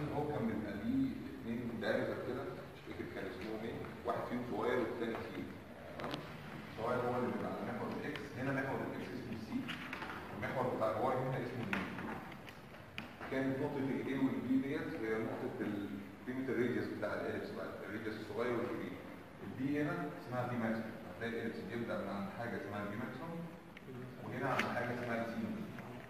هو كان بيبقى ليه اثنين دايركتر كده مش فاكر كان اسمهم ايه واحد فيهم صغير والثاني كبير تمام الصغير هو اللي بيبقى على محور الاكس هنا محور الاكس اسمه سي المحور بتاع الواي هنا اسمه بي كانت نقطة الاي والبي ديت هي نقطة قيمة الريديوس بتاع الاليبس بقى الريديوس الصغير والكبير البي هنا اسمها بي ماكسيموم هتلاقي الاليبس بيبدأ من عند حاجة اسمها البي ماكسيموم وهنا عند حاجة اسمها السي ماكسيموم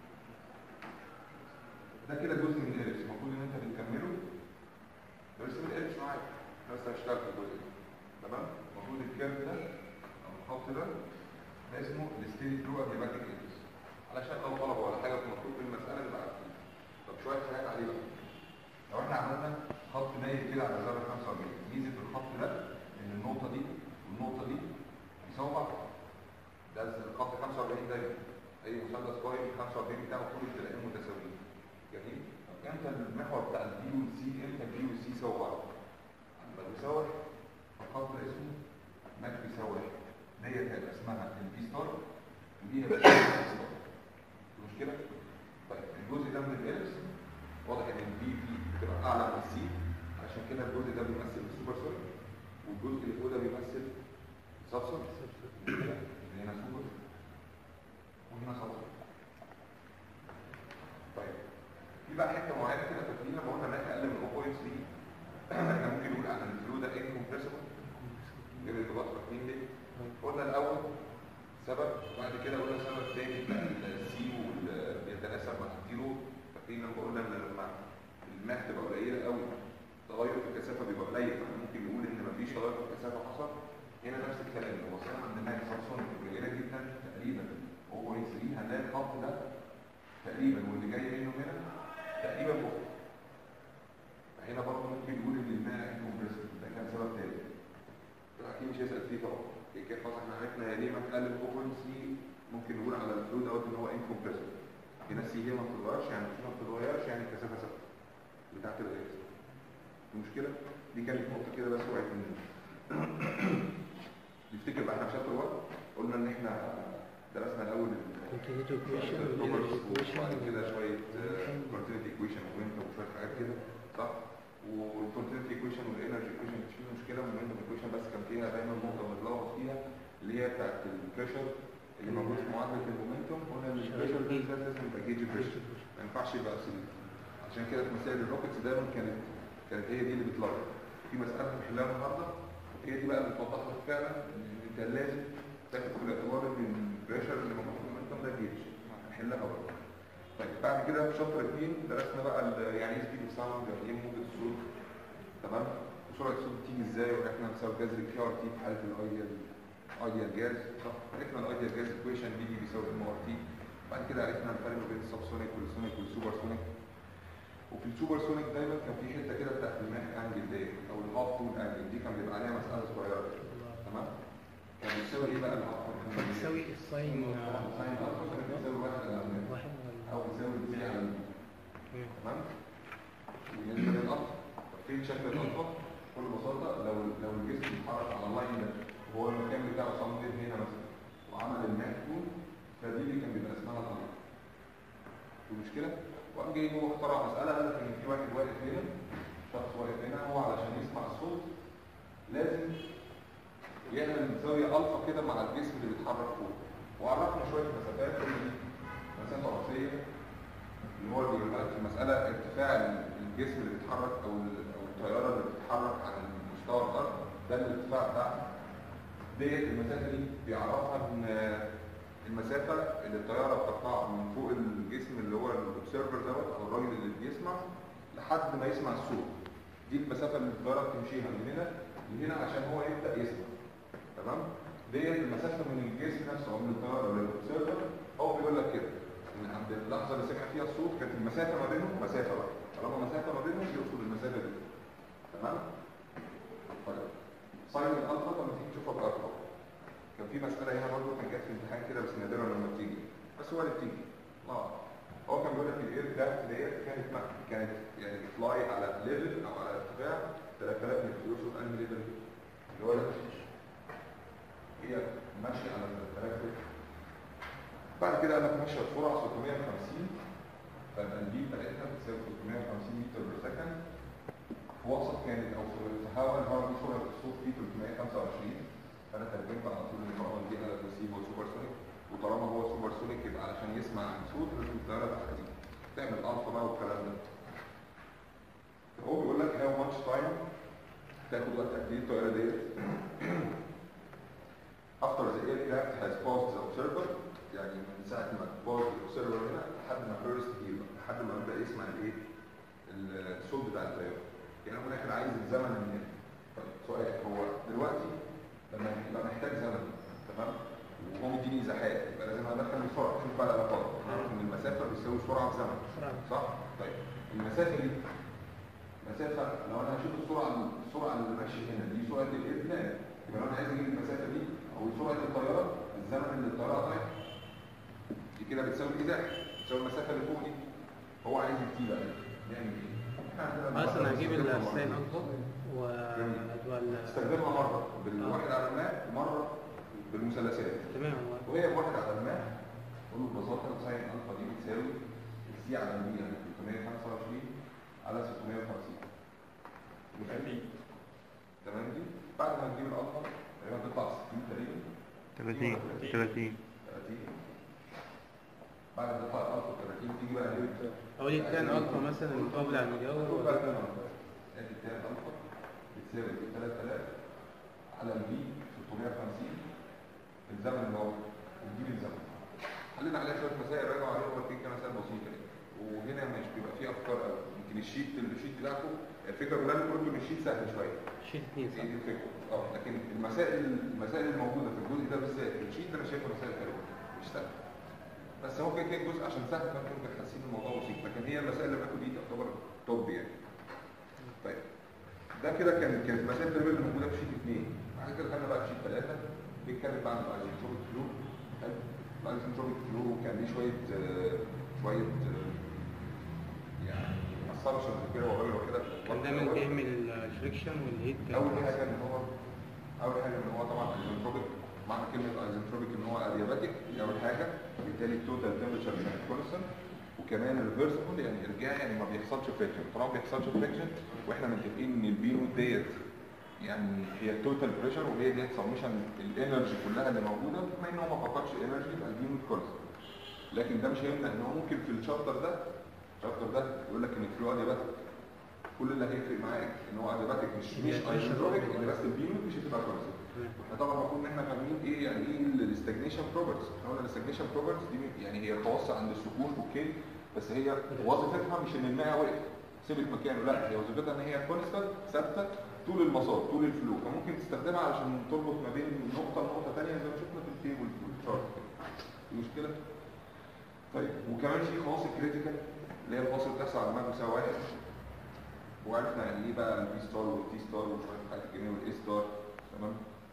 ده كده جزء من الاليبس المفروض ان انت بتكمله برسم الاليبس معاك بس هشتغل في الجزء ده تمام المفروض الكيرف ده او الخط ده ده اسمه الستيدي فلو اديباتيك اليبس علشان لو طلبوا ولا حاجه في مكتوب في المساله نبقى عارفين طب شويه حاجات عليه بقى لو احنا عملنا خط مايل كده على زاويه 45 ميزه الخط ده ان النقطه دي والنقطه دي بيساووا بعض ده الخط 45 دايما اي مثلث قائم 45 بتاعه كله تلاقيهم متساويين جميل طب امتى المحور بتاع البي والسي امتى البي والسي يساووا بعض لما بيساوي الخط ده اسمه ماك بيساوي ديت هيبقى اسمها البي ستار ودي هيبقى اسمها البي ستار المشكله طيب الجزء ده من الاليبس واضح ان البي في بتبقى اعلى من السي عشان كده الجزء ده بيمثل السوبر سوليد والجزء اللي فوق ده بيمثل سب سوليد اللي هنا سوبر وهنا سب سوليد طيب في بقى حته معينه كده فاكرين لما قلنا ان احنا اقل من 0.3 احنا ممكن نقول عن الفلو ده انكمبريسبل غير الضغط فاكرين ليه؟ قلنا الاول سبب وبعد كده قلنا سبب تاني بتاع السي واللي بيتناسب مع الزيرو فاكرين لما قلنا ان لما الماء تبقى قليله قوي تغير في الكثافه بيبقى قليل فاحنا ممكن نقول ان مفيش تغير في الكثافه حصل هنا نفس الكلام لو وصلنا عند ماء سامسونج قليله جدا تقريبا 0.3 هنلاقي الخط ده تقريبا واللي جاي منه هنا تقريبا فوق هنا برضه ممكن نقول ان الماء انكمبريسبل ده كان سبب تاني اكيد مش هيسال فيه طبعا كيف خلاص احنا عرفنا يا ليه ما تقلل اوبنسي ممكن نقول على الفلو دوت ان هو انكمبريسبل هنا السي هي ما بتتغيرش يعني السي ما بتتغيرش يعني الكثافه ثابته بتاعت الغاز المشكله دي كانت نقطه كده بس وقعت مننا نفتكر بقى احنا في شابتر 1 قلنا ان احنا درسنا الاول continuity equation النمبرز equation وبعد كده شويه كونتينيتي ايكويشن ومومنتم وشويه حاجات كده صح والكونتينيتي ايكويشن والانرجي ايكويشن مش فيه مشكله المومنتم ايكويشن بس كان فيها دايما نقطه بنتلخبط فيها اللي هي بتاعت البريشر اللي موجود في معادله المومنتم قلنا ان البريشر ده لازم يبقى جيج بريشر ما ينفعش يبقى سيلين عشان كده في مسائل الروكتس دايما كانت كانت هي دي اللي بتلخبط في مساله هنحلها النهارده هي دي بقى اللي بتوضح لك فعلا ان انت لازم تاخد في الاعتبار ان البريشر اللي موجود في المومنتم ده جيج هنحلها برضه طيب بعد كده في شابتر 2 درسنا بقى ال- يعني ايه سبيد اوف ساوند يعني ايه موجة الصوت تمام وسرعه الصوت بتيجي ازاي وعرفنا نساوي جذر الكي ار تي في حاله الايديال ايديال جاز صح عرفنا الايديال جاز ايكويشن بي دي بيساوي ام ار تي بعد كده عرفنا الفرق ما بين السبسونيك والسونيك والسوبر سونيك وفي السوبر سونيك دايما كان في حته كده بتاعت الماء انجل دي او الهاف تون انجل دي كان بيبقى عليها مساله صغيره تمام كان بيساوي ايه بقى الهاف تون تساوي الساين ساين الفا كان بيساوي واحد على المية. واحد او بيساوي البي على المية. مم. تمام بالنسبه للأرض فين شكل الأرض بكل بساطة لو لو الجسم اتحرك على اللاين ده وهو المكان بتاعه صمد هنا مثلا وعمل الماء كون فدي اللي كان بيبقى اسمها الأرض المشكلة وقام جاي هو اخترع مسألة قال لك إن في واحد واقف هنا شخص واقف هنا هو علشان يسمع الصوت لازم يعمل زاوية ألفا كده مع الجسم اللي بيتحرك فوق وعرفنا شوية مسافات كل دي مسافة رأسية اللي هو اللي بيبقى في المسألة ارتفاع الجسم اللي بيتحرك أو ال- أو الطيارة اللي بتتحرك عن مستوى الأرض ده الارتفاع بتاعها ديت المسافة دي بيعرفها إن المسافة اللي الطيارة بترفعها من فوق الجسم اللي هو الأوبسيرفر دوت أو الراجل اللي بيسمع لحد ما يسمع الصوت دي المسافة اللي الطيارة بتمشيها من هنا لهنا عشان هو يبدأ يسمع تمام ديت المسافة من الجسم نفسه أو من الطيارة للأوبسيرفر هو بيقول لك كده ان عند اللحظه اللي سمع فيها الصوت كانت المسافه ما بينهم مسافه بقى طالما مسافه ما بينهم يقصد المسافه دي تمام طيب ساين الالفا لما تيجي تشوفها بارقام كان في مساله هنا برضه كان جت في امتحان كده بس نادرا لما بتيجي بس هو اللي بتيجي اه هو كان بيقول لك الاير كرافت ديت كانت كانت يعني بتفلاي على ليفل او على ارتفاع 3000 متر يقصد انهي ليفل اللي هو ده هي ماشيه على 3000 متر بعد كده قال لك ماشيه بسرعه 650 فالبي بتاعتها بتساوي 650 متر بير سكند في وسط كانت او في في هواء الهواء دي سرعه الصوت فيه 325 فانا ترجمت على طول ان هو دي على ريسيف سوبر سونيك وطالما هو سوبر سونيك يبقى علشان يسمع الصوت لازم الطياره تحت دي تعمل الفا بقى والكلام ده هو بيقول لك هاو ماتش تايم تاخد وقت قد ايه الطياره ديت after the aircraft has passed the observer يعني من ساعه ما باظ الاوبسرفر هنا لحد ما فيرست هير لحد ما بدا يسمع الايه الصوت بتاع الطياره يعني هو في الاخر عايز الزمن من هنا طيب سؤال هو دلوقتي لما يبقى محتاج زمن تمام وهو مديني زحاق يبقى لازم ادخل السرعه شوف بقى العلاقات نعرف ان المسافه بيساوي سرعه في زمن سرعة. صح طيب المسافه دي مسافه لو انا هشوف السرعه السرعه اللي ماشيه هنا دي سرعه الابناء يبقى لو انا عايز اجيب المسافه دي او سرعه الطياره الزمن اللي الطياره طايره دي كده بتساوي الازاحه بتساوي المسافه اللي فوق دي هو عايز التي بقى نعمل ايه؟ احنا عندنا اصلا هجيب نستخدمها الساين مرة. اكبر و استخدمها مره بالواحد على الماء ومره بالمثلثات تمام والله وهي بواحد على الماء قول له ببساطه ساين الفا دي بتساوي السي على المية يعني 325 على 650 مخلي تمام دي بعد ما تجيب الالفا تقريبا تطلع 60 تقريبا 30 30 30 بعد ما تطلع الالفا 30 تيجي بقى ليه اقول لي كان الفا مثلا مقابل على المجاور خد و- بقى كام الفا ادي التاني الفا بتساوي 3000 على البي 650 الزمن اللي هو وتجيب الزمن حلينا عليها شويه مسائل راجعوا عليها هو كده مسائل بسيطه يعني وهنا مش بيبقى فيه افكار قوي يمكن الشيت الشيت بتاعكم الفكره كلها ان كله الشيت سهل شويه شيل اثنين هي صح؟ دي الفكره اه لكن المسائل المسائل الموجوده في الجزء ده بالذات الشيت ده انا شايفه مسائل حلوه مش سهله بس هو كده كده الجزء عشان سهل فانتم ممكن حاسين الموضوع بسيط لكن هي المسائل اللي باخد دي تعتبر توب يعني طيب ده كده كان كانت المسائل تقريبا اللي موجوده في شيت اثنين بعد كده خدنا بقى في شيت ثلاثه بيتكلم بقى عن الايزوتروبيك فلو حلو الايزوتروبيك فلو كان ليه شويه آه، شويه آه، يعني اسامبشنز كده وغيره كده في كان الوقت دايما الأول. بيعمل الفريكشن والهيت كان اول حاجه ان هو اول حاجه ان هو طبعا ايزنتروبيك معنى كلمه ايزنتروبيك ان هو ادياباتيك دي اول حاجه بالتالي التوتال تمبرتشر مش كونستنت وكمان ريفرسبل يعني ارجاع يعني ما بيحصلش فريكشن طالما ما بيحصلش فريكشن واحنا متفقين ان البي نوت ديت يعني هي التوتال بريشر وهي ديت سمشن الانرجي كلها اللي موجوده بما ان هو ما فقدش انرجي يبقى البي نوت كونستنت لكن ده مش هيمنع ان هو ممكن في الشابتر ده الشابتر ده يقول لك ان الفلو ادياباتيك كل اللي هيفرق معاك ان هو ادياباتيك مش مش هي ايزنتروبيك pressure ان بس البينوت مش هتبقى كونستنت تمام. احنا طبعا المفروض ان احنا فاهمين ايه يعني ايه الاستجنيشن بروبرتيز احنا قلنا الاستجنيشن بروبرتيز دي يعني هي توسع عند السكون اوكي بس هي وظيفتها مش ان الماء واقف ثبت مكانه لا هي وظيفتها ان هي كونستنت ثابته طول المسار طول الفلو فممكن تستخدمها علشان تربط ما بين نقطه لنقطه ثانيه زي ما شفنا في التيبل في الشارت دي مشكله طيب وكمان في خواص كريتيكال اللي هي الخواص اللي بتحصل على الماء مساوي واحد وعرفنا يعني ايه بقى البي ستار والتي ستار وشويه حاجات الجنيه والاي ستار تمام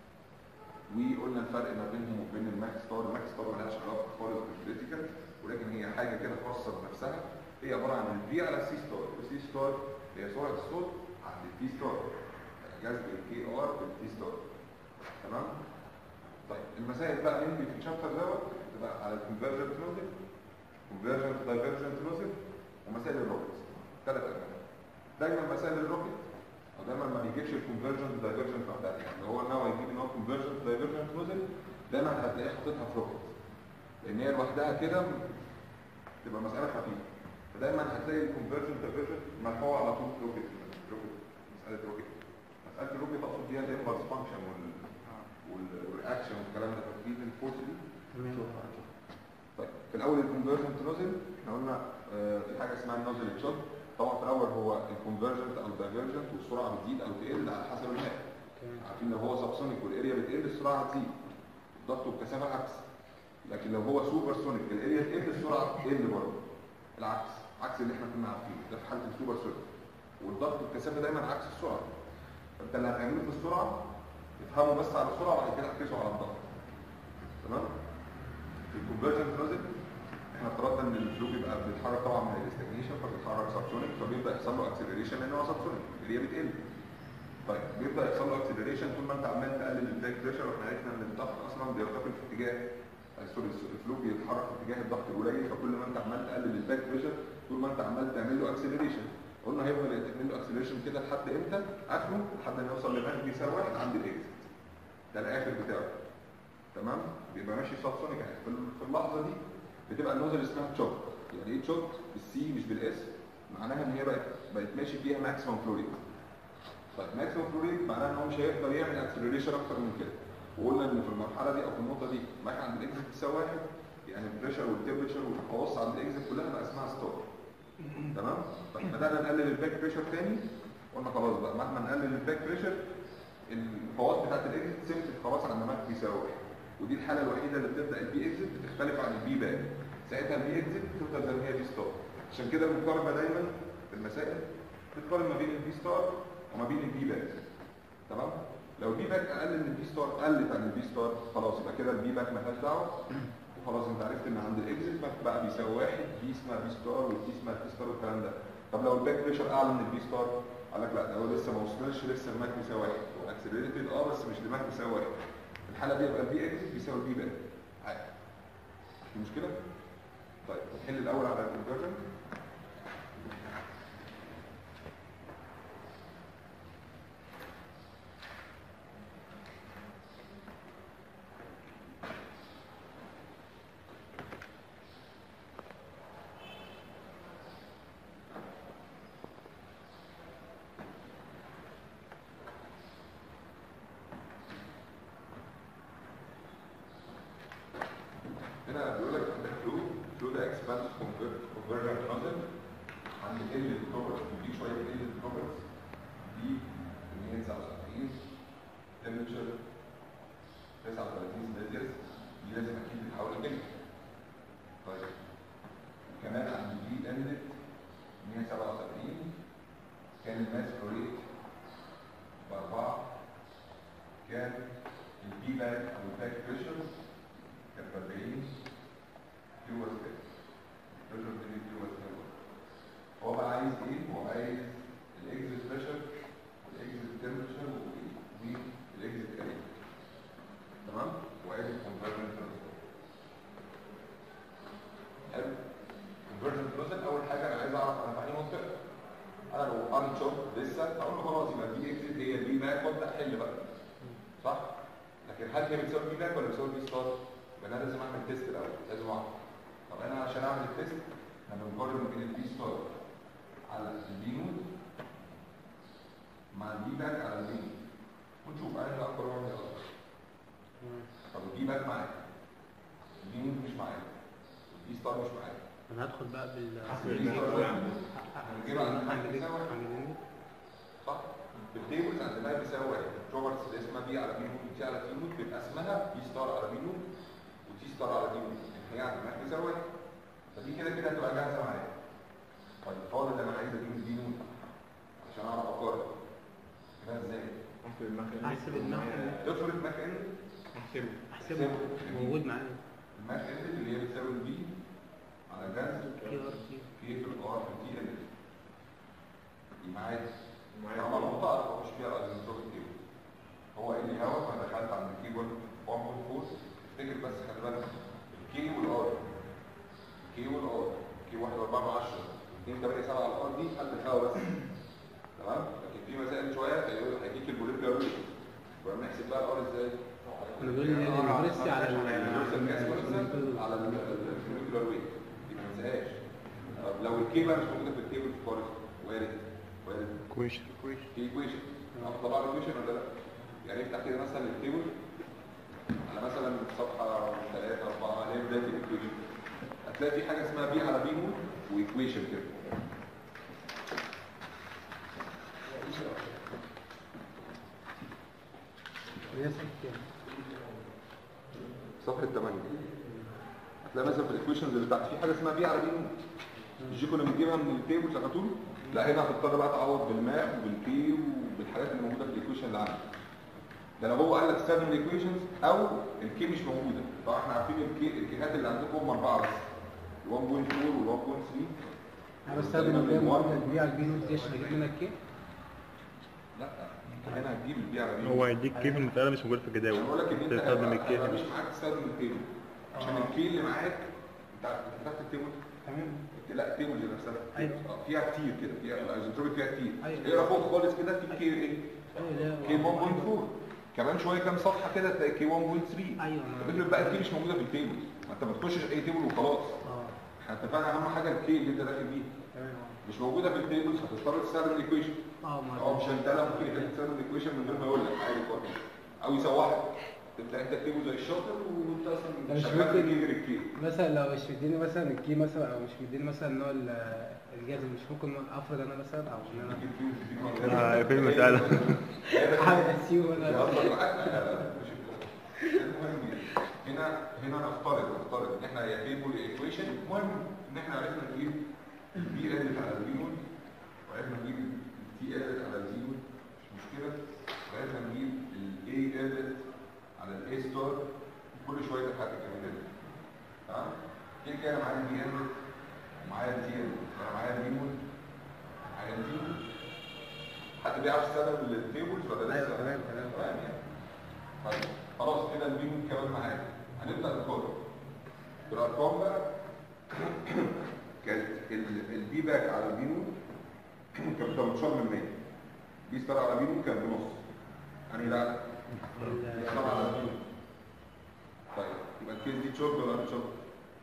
وقلنا الفرق ما بينهم وبين الماكس ستار الماكس ستار مالهاش علاقه خالص بالكريتيكال ولكن هي حاجه كده خاصه بنفسها هي عباره عن البي على السي ستار السي ستار هي سرعه الصوت عند التي ستار جذب الكي ار بالتي ستار تمام طيب المسائل بقى اللي في الشابتر دوت بتبقى على الكونفرجنت نوزل كونفرجنت دايفرجنت نوزل ومسائل الروبوت ثلاث انواع دايما مسائل الروكت او دايما ما بيجيبش الكونفرجنت دايفرجنت لوحدها يعني لو هو ناوي يجيب ان هو كونفرجنت دايفرجنت نوزل دايما هتلاقيه حاططها في روكت لان هي لوحدها كده تبقى مساله خفيفه فدايما هتلاقي الكونفرجنت دايفرجنت مرفوع على طول في روكت روكت مساله روكت مساله الروكت اقصد بيها الامبلس فانكشن وال وال- والاكشن والكلام ده فاكرين الفورس دي تمام شوفها هنشوفها. طيب في الاول الكونفرجنت نوزل احنا قلنا آه، في حاجه اسمها النوزل تشوت طبعا في الاول هو الكونفرجنت او الدايفرجنت والسرعه بتزيد او تقل على حسب الماء تمام عارفين لو هو سابسونيك والاريا بتقل السرعه هتزيد الضغط والكثافه العكس لكن لو هو سوبر سونيك الاريا تقل السرعه تقل برضه العكس عكس اللي احنا كنا عارفينه ده في حاله السوبر سونيك والضغط والكثافه دايما عكس السرعه فانت اللي هتعمله في السرعه افهمه بس على السرعه وبعد كده اعكسه على الضغط تمام الكونفرجنت نوزل احنا افترضنا ان الفلو بيبقى بيتحرك طبعا من الاستجنيشن فبيتحرك سابسونيك فبيبدا يحصل له اكسلريشن لان هو سابسونيك اللي هي بتقل طيب بيبدا يحصل له اكسلريشن طول ما انت عمال تقلل الباك بريشر واحنا عرفنا ان الضغط اصلا بيرتفع في اتجاه آه، سوري الفلو بيتحرك في اتجاه الضغط القليل فكل ما انت عمال تقلل الباك بريشر طول ما انت عمال تعمل له اكسلريشن قلنا هيفضل يتعمل له اكسلريشن كده لحد امتى اخره لحد ما يوصل لماك بيساوي واحد عند الاكزit ده الاخر بتاعه تمام بيبقى ماشي سب سونيك يعني في ال- في اللحظه دي بتبقى النوزل اسمها تشوك يعني ايه تشوك بالسي مش بالاس معناها ان هي بقت بقت ماشي فيها ماكسيمم فلو ريت طيب ماكسيمم فلو ريت معناها ان هو مش هيقدر يعمل اكسلريشن اكتر من كده وقلنا ان في المرحله دي او في النقطه دي ماك عند الاكزit بتساوي واحد يعني البريشر والتمبريتشر والخواص عند الاكزit كلها بقى اسمها ستوب تمام طيب بدانا نقلل الباك بريشر تاني قلنا خلاص بقى مهما نقلل الباك بريشر الخواص بتاعت الاكزit ثبتت خلاص عند ماك بيساوي واحد ودي الحاله الوحيده اللي بتبدا البي اكزit بتختلف عن البي باك ساعتها البي اكزit بتفضل زي ما هي بي ستار عشان كده المقارنه دايما في المسائل بتقارن ما بين البي ستار وما بين البي باك تمام لو البي باك اقل من البي ستار قلت عن البي ستار خلاص يبقى كده البي باك مالهاش دعوه وخلاص انت عرفت ان عند الاكزit ماك بقى بيساوي واحد بي اسمها بي ستار والتي اسمها تي ستار والكلام ده طب لو الباك بريشر اعلى من البي ستار قال لك لا ده هو لسه ما وصلش لسه الماك بيساوي واحد هو اكسلريتد اه بس مش لماك بيساوي واحد في الحاله دي يبقى البي اكزit بيساوي البي باك عادي في مشكله؟ طيب نحل الاول على الكونفرجن هنا بيقول لك عندك فلو فلو ده اكسباند كونفرجن نوزل عند ال البروبرتس بيديك شويه ال البروبرتس دي 179 تمبرتشر 39 سيلسيوس دي لازم اكيد بتحول لكلمه طيب كمان عند دي اندت 177 كان الماس ريت بأربعة كان البي باك أو الباك بريشر كان ب 40 كيلو وات بريشر 2 كيلو وات هو بقى عايز ايه؟ هو عايز الاكزيت بريشر والاكزيت تمبريتشر والاكزيت اريا تمام؟ وعايز الكونفرجن حلو الكونفرجن بروسيس اول حاجه انا عايز اعرف انا في انهي منطقه انا لو ان شوب لسه اقول له خلاص يبقى البي اكزيت هي البي باك وابدا احل بقى صح؟ لكن هل هي بتساوي البي باك ولا بتساوي البي ستار؟ يبقى انا لازم اعمل تيست الاول لازم اعرف طب انا عشان اعمل التيست انا بنقارن ما بين البي ستار على البي نود مع البي باك على البي نود ونشوف انا اللي اكبر ولا اصغر طب البي باك معايا البي نود مش معايا البي ستار مش معايا انا هدخل بقى بال البي ستار يعني هنجيبها عند الماك هنجيب- بيساوي واحد. هنجيب- صح بالتيبلز عند الماك بيساوي واحد بروبرتس اللي اسمها بي على بي نود وتي على تي نود بيبقى اسمها بي ستار على بي نود وتي ستار على بي نود هي عند الماك بيساوي واحد فدي كده كده هتبقى جاهزه معايا طيب فاضل انا عايز اجيب البي نود عشان اعرف اقارن كده ازاي احسب المكنه احسب المكنة. تفرض ماك ان احسبه احسبه موجود معايا الماك ان اللي هي بتساوي البي على جاز كي ار تي في في الار في تي ان دي معايا معايا طالما المنطقه ما بخش فيها الالكتروك تيبل هو قال لي هوا فانا دخلت عند الكيبورد 1.4 افتكر بس خلي بالك الكي والار الكي والار كي 1 4 من 10 2 8 7 على الار دي قد الهوا بس تمام لكن في مسائل شويه هيقول هيديك البوليكولار ريت يبقى بنحسب بقى الار ازاي؟ انا بقول لي البريسي على ال- اليونيفرسال جاس كونستنت على الموليكولار ويت دي ما ننساهاش طب لو الكي بقى مش موجوده في التيبل خالص وارد وارد كويشن في ايكويشن طبعا ايكويشن ولا لا يعني افتح كده مثلا التيبل على مثلا صفحه 3 4 اللي هي بدايه الايكويشن هتلاقي في حاجه اسمها بي على بي نود وايكويشن كده الناس كام؟ صفحه 8 هتلاقي مثلا في الايكويشنز اللي تحت في حاجه اسمها بي على بي نود مش دي كنا بنجيبها من التيبل على طول لا هنا هتضطر بقى تعوض بالماء وبالكي وبالحاجات اللي موجوده في الايكويشن اللي عندك ده لو هو قال لك استخدم الايكويشنز او الكي مش موجوده طبعا احنا عارفين الكي الكيهات اللي عندكم هم اربعه بس ال 1.4 وال 1.3 انا بستخدم الكام واحده البي على البي نوت دي عشان اجيب منها الكي لا انت هنا هتجيب البي على بي هو هيديك كيف المسألة مش موجودة في انا الجداول بقول لك ان انت تستخدم هيبقى- الكيف هيبقى مش معاك تستخدم التيبل عشان الكي اللي معاك انت انت فتحت التيبل تمام لا تيبلز نفسها أيوة. آه، فيها كتير كده فيها الايزوتروبيك فيها كتير أيوة. اقرا فوق خالص كده في كي ايه ايوه كي 1.4 كمان شويه كام صفحه كده تلاقي كي 1.3 ايوه فكره بقى الكي مش موجوده في التيبل ما انت ما تخشش اي تيبل وخلاص اه احنا اتفقنا اهم حاجه الكي اللي انت داخل بيها تمام مش موجوده في التيبلز هتضطر تستخدم الايكويشن اه ما اه مش انت لا ممكن يخليك تستخدم الايكويشن من غير ما يقول لك عادي خالص او يسوحك تبدا انت تكتبه زي الشاطر وانت ده اصلا مش شغال ممكن- بيجي الكي مثلا لو مش مديني مثلا الكي مثلا او مش مديني مثلا نوع ال- الجهاز مش ممكن افرض انا مثلا او ان انا آه، في المسألة. حاجه اسيوم انا يهزر معاك لا، لا، لا، مش كده. المهم هنا هنا نفترض نفترض ان احنا هي تيبل ايكويشن المهم ان احنا عرفنا نجيب بي ال على البي نود وعرفنا نجيب تي ال على الزي نود مش مشكله وعرفنا نجيب الاي ال على الاي ستار كل شويه تحقق كمان تمام كده كده انا معايا البي ال ومعايا التي ال انا معايا البي نود معايا الزي نود حد بيعرف يستخدم التيبلز ولا لسه؟ أيوة، تمام، تمام. تمام يعني. طيب خلاص كده البينود كمان معانا هنبدا ارقام الارقام بقى كانت ال- البي باك على البينود كان 18 من 100 بي ستار على بينود كان بنص يعني لا بي ستار على بينود طيب يبقى الكيس دي تشوب ولا مش تشوب؟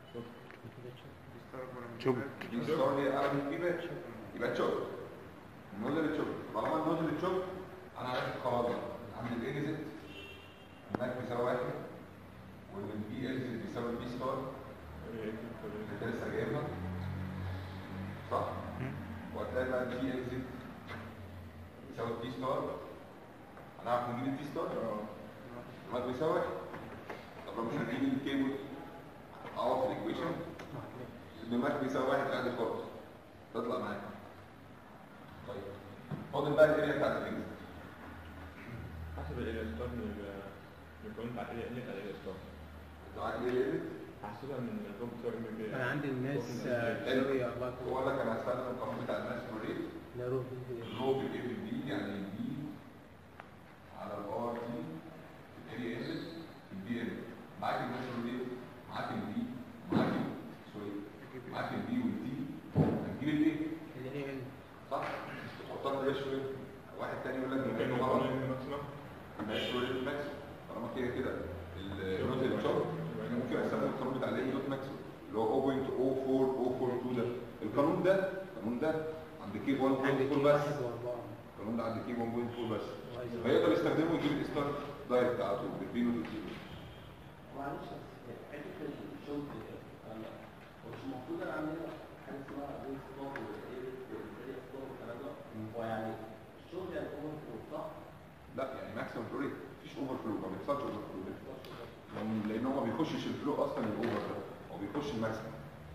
شوف دي ستار هي اعلى من البي باك يبقى تشوب النودل تشوب طالما النودل تشوب انا عرفت خلاص عند الاكزيت هناك بيساوي واحد وان البي اكزيت بيساوي البي ستار انت لسه جايبها صح؟ وهتلاقي بقى البي اكزيت بيساوي البي ستار هنعرف نجيب البي ستار؟ هناك بيساوي واحد طب لو مش هنجيب الكيبل اعوض في الايكويشن الدماغ بيساوي واحد عادي خالص تطلع معاك طيب فاضل بقى الاريا بتاعت الاكزيت حسب الإلستار من الكون بتاع إيه على الإلستار انت معاك الاريا اكزيت حسيتها من الفوق بتوع ام بي انا عندي الناس آه، بتساوي 4 هو قال لك انا هستخدم القانون بتاع الماس ريت لا روح الرو بالاي بالبي يعني البي على الار تي الاريا اكزيت البي ال معاك الماس ريت معاك البي معاك سوري معاك البي والتي هتجيب الايه اللي هي صح تحطها ليه شويه واحد تاني يقول لك ممكن ده نقول غلط ماكسيمم ماشي ريت ماكس طالما كده كده النوت الشوب يعني ممكن استخدم القانون بتاع الاي دوت ماكس اللي هو 0.04042 ده القانون ده القانون ده عند كي 1.4 عندي كي بس واحد واربعه القانون ده عند كي 1.4 بس فيقدر يستخدمه ويجيب الاستار دايركت على طول بالبينو والتيبل معلش بس حته الشغل انا مش المفروض انا اعمل حاجه اسمها ابوي ستوب وايه ستوب والكلام ده هو يعني الشغل يعني اوفر فلو صح؟ لا يعني ماكسيمم فلو ريت مفيش اوفر فلو ما بيحصلش اوفر فلو ريت لان لان هو ما بيخشش الفلو اصلا الاوفر ده هو بيخش الماكسيمم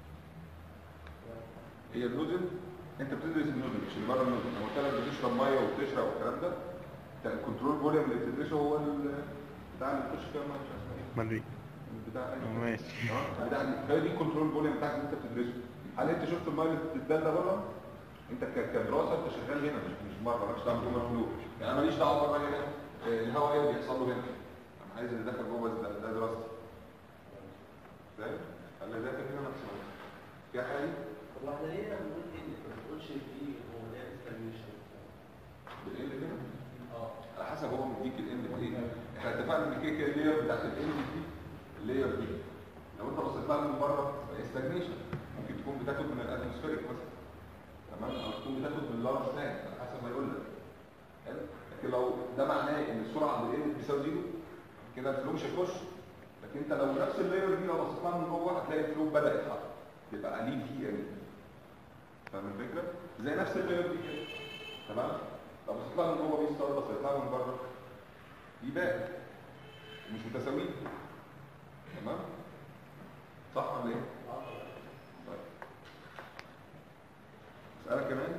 هي النودل انت بتدرس النودل مش اللي بره النودل لو قلت لك بتشرب ميه وبتشرب والكلام ده انت الكنترول فوليوم اللي بتدرسه هو ال- بتاع اللي بتخش فيها ميه مش عارف اسمها ايه مدري بتاع ماشي اه بتاع هي دي الكنترول فوليوم بتاعك اللي انت بتدرسه هل انت شفت الميه اللي بتتدلى بره انت ك- كدراسه انت شغال هنا مش مش بره مالكش دعوه بالجمله فلو يعني انا ماليش دعوه بره هنا آه، الهواء ايه اللي بيحصل له هنا انا عايز اللي داخل جوه بس ده, ده دراستي فاهم؟ اللي داخل هنا ماكسيمم في حاجه طب واحنا ليه ما بنقول ان ما بنقولش في هو ده استجنيشن بالان هنا اه على حسب هو مديك الان في ايه احنا اتفقنا ان كده كده اللير بتاعت الان دي اللير دي لو انت بصيت لها من بره استجنيشن ممكن تكون بتاخد من الاتموسفيريك مثلا تمام او تكون بتاخد من اللارج تانك على حسب ما يقول لك حلو لكن لو ده معناه ان السرعه عند الان بتساوي زيرو كده الفلو مش هيخش لكن انت لو نفس اللاير دي لو بصيت لها من جوه هتلاقي الفلو بدا يتحرك يبقى عليه في ان فاهم الفكره؟ زي نفس اللاير دي كده تمام؟ لو بصيت لها من جوه بيستار بصيت لها من بره يبان مش متساويين تمام؟ صح ولا ايه؟ طيب مسألة كمان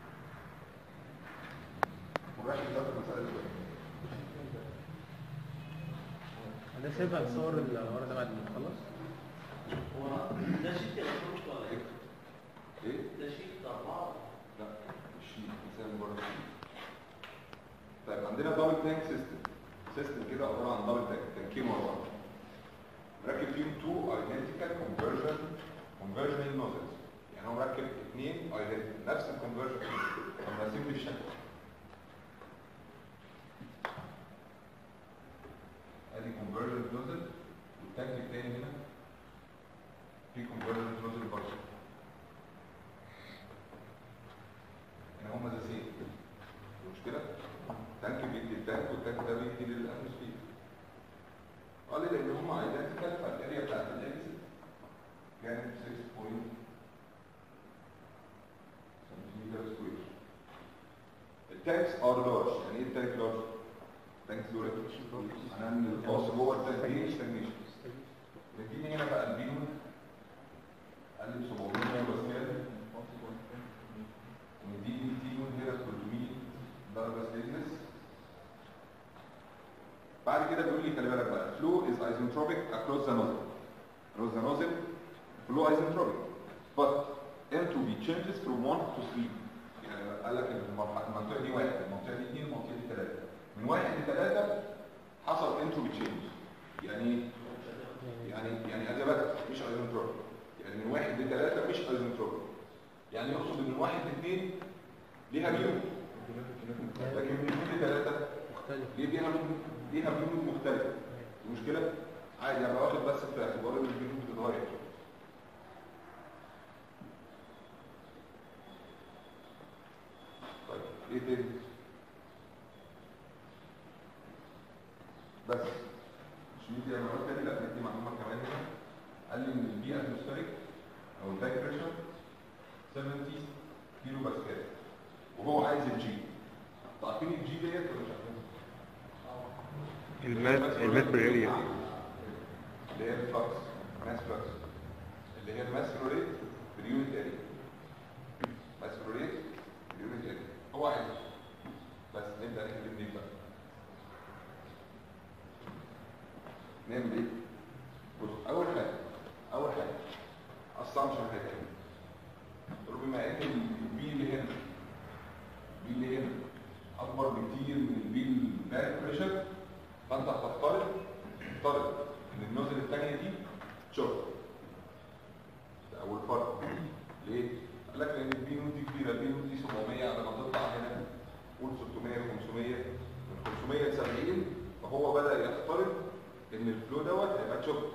مراجعة ذات المسألة دي انا سايبها تصور الورقه ده بعد ما نخلص هو ده شيت الكترونيك ولا ايه؟ ايه؟ ده شيت اربعه لا مش شيء مثال بره الشيء طيب عندنا دبل تانك سيستم سيستم كده عباره عن دبل تانك تانكين ورا بعض مركب فيهم تو ايدنتيكال كونفرجن كونفرجن نوزلز يعني هو مركب اثنين ايدنتي نفس الكونفرجن هم راسمين بالشكل ادي كونفرجن نوزل والتانك التاني هنا في كونفرجن نوزل برضه يعني هما ذا سيم المشكله تانك بيدي التانك والتانك ده بيدي للاتموسفير قال لي لان هم ايدنتيكال فالاريا بتاعت الاكسيت كانت 6 بوينت سنتيمتر سكوير التانكس ار لارج يعني ايه التانك لارج؟ تانكس دول معناها ان الفاص جوه التانك دي ستاجنيشن لكن هنا بقى البينو قال لي 700 باسكال ومديني تيمون هنا 300 درجه ستيفنس بعد كده بيقول لي خلي بالك بقى flow is isentropic across the nozzle across the nozzle flow isentropic but entropy changes from 1 to 3 يعني قال لك ان المرحله المنطقه دي واحد المنطقه دي اثنين المنطقه دي ثلاثه من واحد لثلاثه حصل entropy change يعني ايه؟ يعني يعني ادبات مش ايزنتروبيك يعني من واحد لثلاثه مش ايزنتروبيك يعني يقصد ان من واحد لاثنين ليها بيوم لكن من اثنين لثلاثه مختلف ليه ليها ليها بيوت مختلفه المشكله عادي ابقى واخد بس في اعتبار ان البيوت بتتغير طيب ايه تاني بس مش دي معلومات تاني لا دي معلومه كمان هنا قال لي ان البي اتموسفيريك او الباك بريشر 70 كيلو باسكال وهو عايز الجي عارفين الجي ديت ولا مش عارفين؟ الماس الماس بالاريا اللي هي الفلكس ماس فلكس اللي هي الماس فلو ريت باليونت اريا ماس فلو ريت باليونت اريا هو عايز بس نبدا نكتب دي بقى نعمل ايه؟ بص اول حاجه اول حاجه اسامبشن حاجه تقول بما ان البي اللي هنا البي اللي هنا اكبر بكتير من البي الباك بريشر فانت هتفترض تفترض ان النوزل الثانيه دي شوك ده اول فرق ليه؟ قال لك لان البي نوت دي كبيره البي نوت دي 700 على ما تطلع هنا قول 600 500 من 500 ل 70 فهو بدا يفترض ان الفلو دوت هيبقى تشوك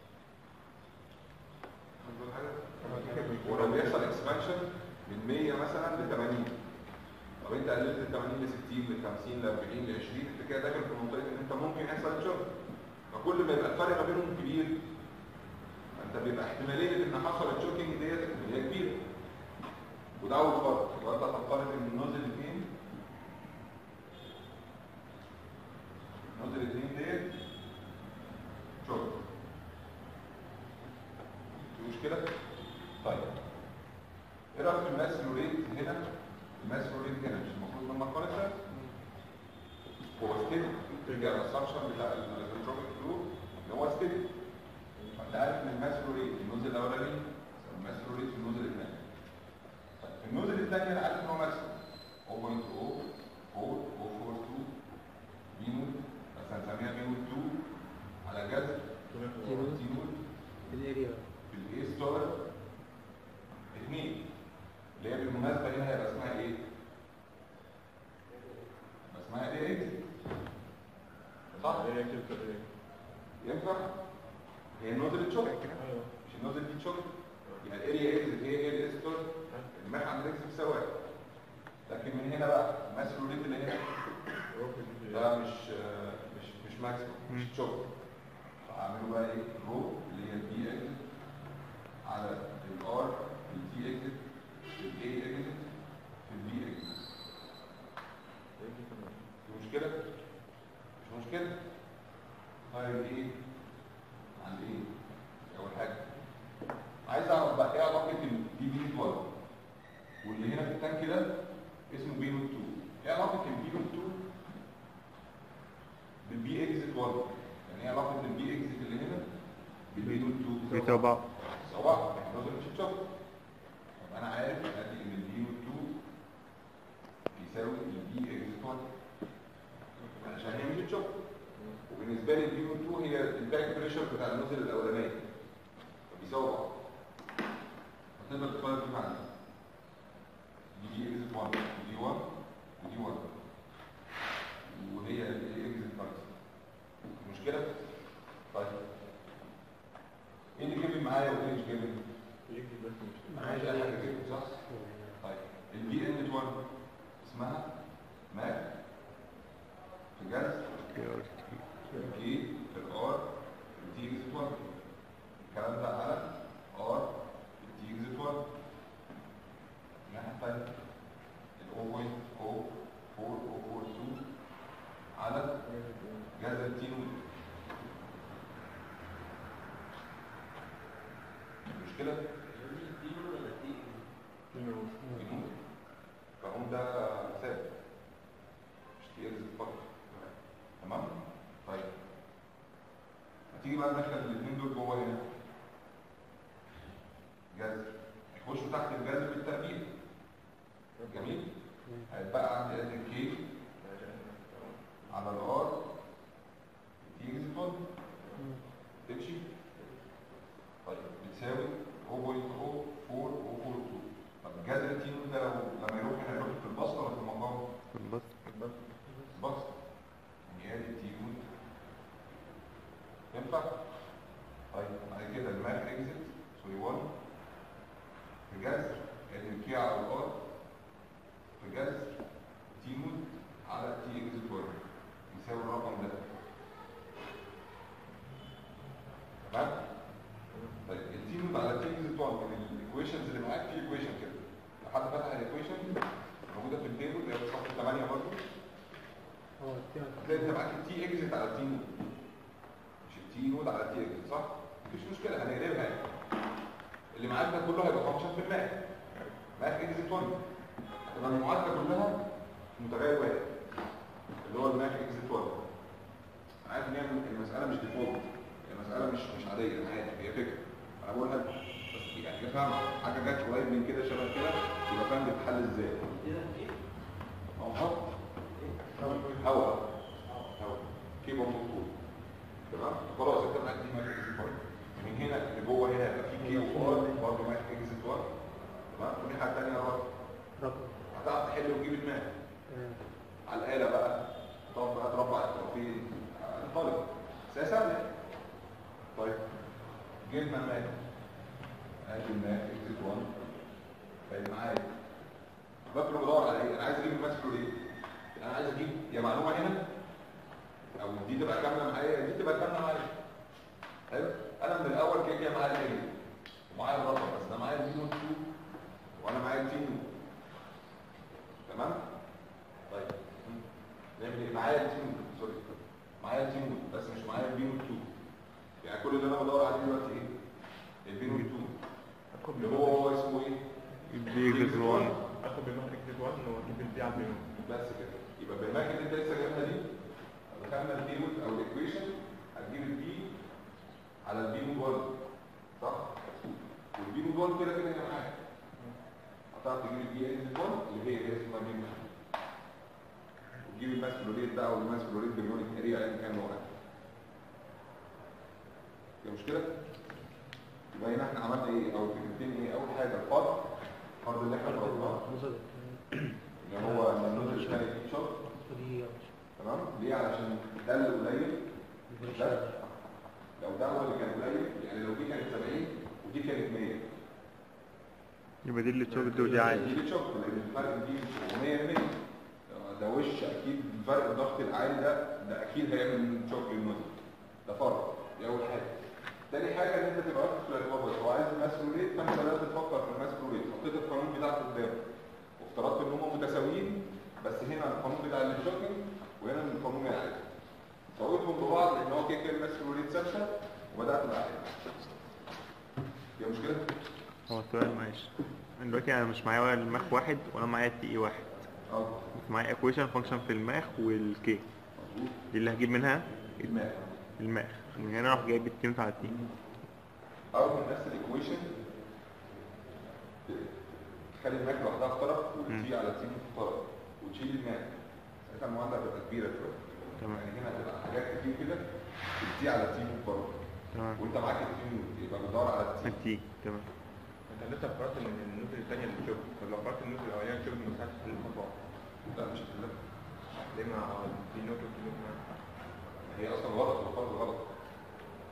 فاهم حاجه؟ ولو بيحصل اكسبانشن من 100 مثلا ل 80 طب انت قللت ال 80 ل 60 ل 50 ل 40 ل 20 انت كده داخل في منطقه ان انت ممكن يحصل تشوك فكل ما يبقى الفرق ما بينهم كبير انت بيبقى احتماليه ان حصل التشوكينج ديت ان هي كبيره وده اول فرق يبقى انت هتفترض ان النوزل الاثنين النوزل الاثنين ديت شوك في مشكله؟ طيب ايه رايك في الماس فلو ريت هنا الماس فلو ريت هنا مش المفروض لما كونسر هو ستيدي ترجع للاسامبشن بتاع الالكتروميك فلو اللي هو ستيدي فانت عارف ان الماس فلو ريت في النوزل الاولاني الماس فلو ريت في النوزل الثاني طيب في النوزل الثاني انا عارف ان هو ماكسيموم 0.04042 بي نود بس هنسميها بي نود 2 على جذر تي نود الاريا في الاي ستار 2 اللي هي بالمناسبه هنا هيبقى اسمها ايه؟ يبقى اسمها ايه اكس صح؟ ينفع؟ هي النوزل تشوك مش النوزل دي تشوك يبقى الاريا اكس هي هي الاي ستار الماح عند اكس بيساوي لكن من هنا بقى الماسكوليت اللي هنا ده مش مش مش ماكسيموم مش تشوك فاعمله بقى ايه؟ رو اللي هي البي اكس على الار التي اكس الاي اكس في البي اكس في مشكلة؟ مش مشكلة؟ طيب ايه؟ عن ايه؟ اول حاجة عايز اعرف بقى ايه علاقة البي بي 12 واللي هنا في التانك ده اسمه بي نوت 2 ايه علاقة البي نوت 2 بالبي اكزيت 1 يعني ايه علاقة البي اكزيت اللي هنا بالبي نوت 2 بيساوي بعض سواء يعني نظر مش تشوك طب انا عارف ادي ان البي نوت 2 يساوي البي اكزيت 1 عشان هي مش تشوك وبالنسبه لي البي نوت 2 هي الباك بريشر بتاع النزل الاولانيه فبيساوي بعض هتقدر تقارن دي مع صح؟ طيب البي ان 12 اسمها ماك في جذر كي ار تي كي في الار في تي اكس 12 الكلام ده على ار في تي اكس 12 الناحيه الثانيه ال 0.04442 على جذر تي نود المشكله دي ولا دي جنود فهم ده ثابت مش تي اكس فقط تمام طيب هتيجي بقى ندخل الاثنين دول جوه هنا جذر يخشوا تحت الجذر بالتربيع جميل هيتبقى عندي قد كي على الار تي اكس فقط تمشي طيب بتساوي 0.04442 طب جذر التي نود ده لو لما يروح هنا يروح في البسط ولا في المقام؟ بس بسط يعني ادي التي نود ينفع؟ طيب بعد كده الماك اكزت سوري 1 في جذر ادي الكي على الار في جذر تي نود على تي اكزت 1 يساوي الرقم ده تمام؟ طيب التي نود على تي اكزت 1 من الايكويشنز اللي معاك في ايكويشن كده لو حد فتح الايكويشن موجوده في التيبل اللي هي في صفحه 8 برضه هو التي- هتلاقي انت معاك التي اكزت على التي نود مش التي نود على التي اكزت صح؟ مفيش مشكله هنقلبها يعني اللي معاك ده كله هيبقى فانكشن في الماك ماك اكزت 1 هتبقى المعادله كلها متغير واحد اللي هو الماك اكزت 1 عارف ان هي المساله مش ديفولت المساله مش مش عاديه انا عارف هي فكره انا بقولها بس يعني فاهم حاجه جت قريب من كده شبه كده يبقى فاهم بتتحل ازاي دي ده ايه؟ ما هو هواء هواء كيبو مطلوب تمام خلاص انت معاك دي ماك اكزيت 1 من هنا اللي جوه هنا يبقى في كي وار برضه ماك اكزيت 1 تمام والناحيه الثانيه ار رقم هتعرف تحل وتجيب الماك تمام. على الاله بقى تقعد بقى تربع الطرفين على الطالب بس هي سهله طيب جبنا الماك ادي الماك اكزيت 1 بقت معايا فاكر بدور على ايه انا عايز اجيب الماس ليه انا عايز اجيب يا معلومه هنا او دي تبقى كامله معايا دي تبقى كامله معايا حلو انا من الاول كده كده معايا الايه ومعايا الرقم بس انا معايا البي نوت 2 وانا معايا التي نوت تمام طيب نعمل ايه معايا التي نوت سوري معايا التي نوت بس مش معايا البي نوت 2 يعني كل اللي انا بدور عليه دلوقتي ايه البي نوت 2 اللي هو هو اسمه ايه البي اكس 1 اخد بالمهر اكتب 1 واجيب البي على البيون بس كده يبقى بالماك اللي انت لسه جايبها دي دخلنا البي او الايكويشن هتجيب البي على البي نود 1 صح والبي نود 1 كده كده هي معاك هتعرف تجيب البي ان 1 اللي هي اللي اسمها بي نود وتجيب الماس فلوريت بقى والماس فلوريت باليونت اريا ايا كان نوعها في مشكله يبقى هنا احنا عملنا ايه او الفكرتين ايه اول حاجه الفرد الفرد اللي احنا فرضناه مصدر. اللي هو النود اللي كانت فيه شوت ودي تمام ليه علشان ده اللي قليل ده لو ده هو اللي كان قليل يعني لو دي كانت 70 ودي كانت 100 يبقى دي اللي تشوف ودي عادي دي بتشوف لان الفرق دي 100 100 ده وش اكيد فرق الضغط العالي ده ده اكيد هيعمل شوك للنود ده فرق دي اول حاجه تاني حاجه ان انت تبقى واخد في الاعتبار بس هو عايز الماس فلو ريت فانت بدات تفكر في الماس فلو ريت حطيت القانون بتاعك قدامك وافترضت ان هم متساويين بس هنا القانون بتاع الشوكينج وهنا القانون العادي سويتهم ببعض لان هو كده كده الماس فلو ريت ثابته وبدات معايا فيها مشكله؟ هو السؤال ماشي دلوقتي انا مش معايا ولا الماخ واحد ولا معايا التي اي واحد اه بس معايا ايكويشن فانكشن في الماخ والكي مظبوط دي اللي هجيب منها الماء الماخ من هنا اروح جايب التي نوت على التي او من نفس الايكويشن تخلي الماك لوحدها في طرف والتي على تي في طرف وتشيل الماك ساعتها المعادله هتبقى كبيره شويه تمام. يعني هنا هتبقى حاجات كتير كده التي على تي برضه تمام وانت معاك التي يبقى بتدور على التي التي تمام انت لسه فكرت ان النوت الثانيه اللي تشوف طب لو فكرت النوت الاولانيه تشوف مش هتحل الخطوات لا مش هتلاقي ليه مع في نوت وفي نوت معاك هي اصلا غلط هو فرض غلط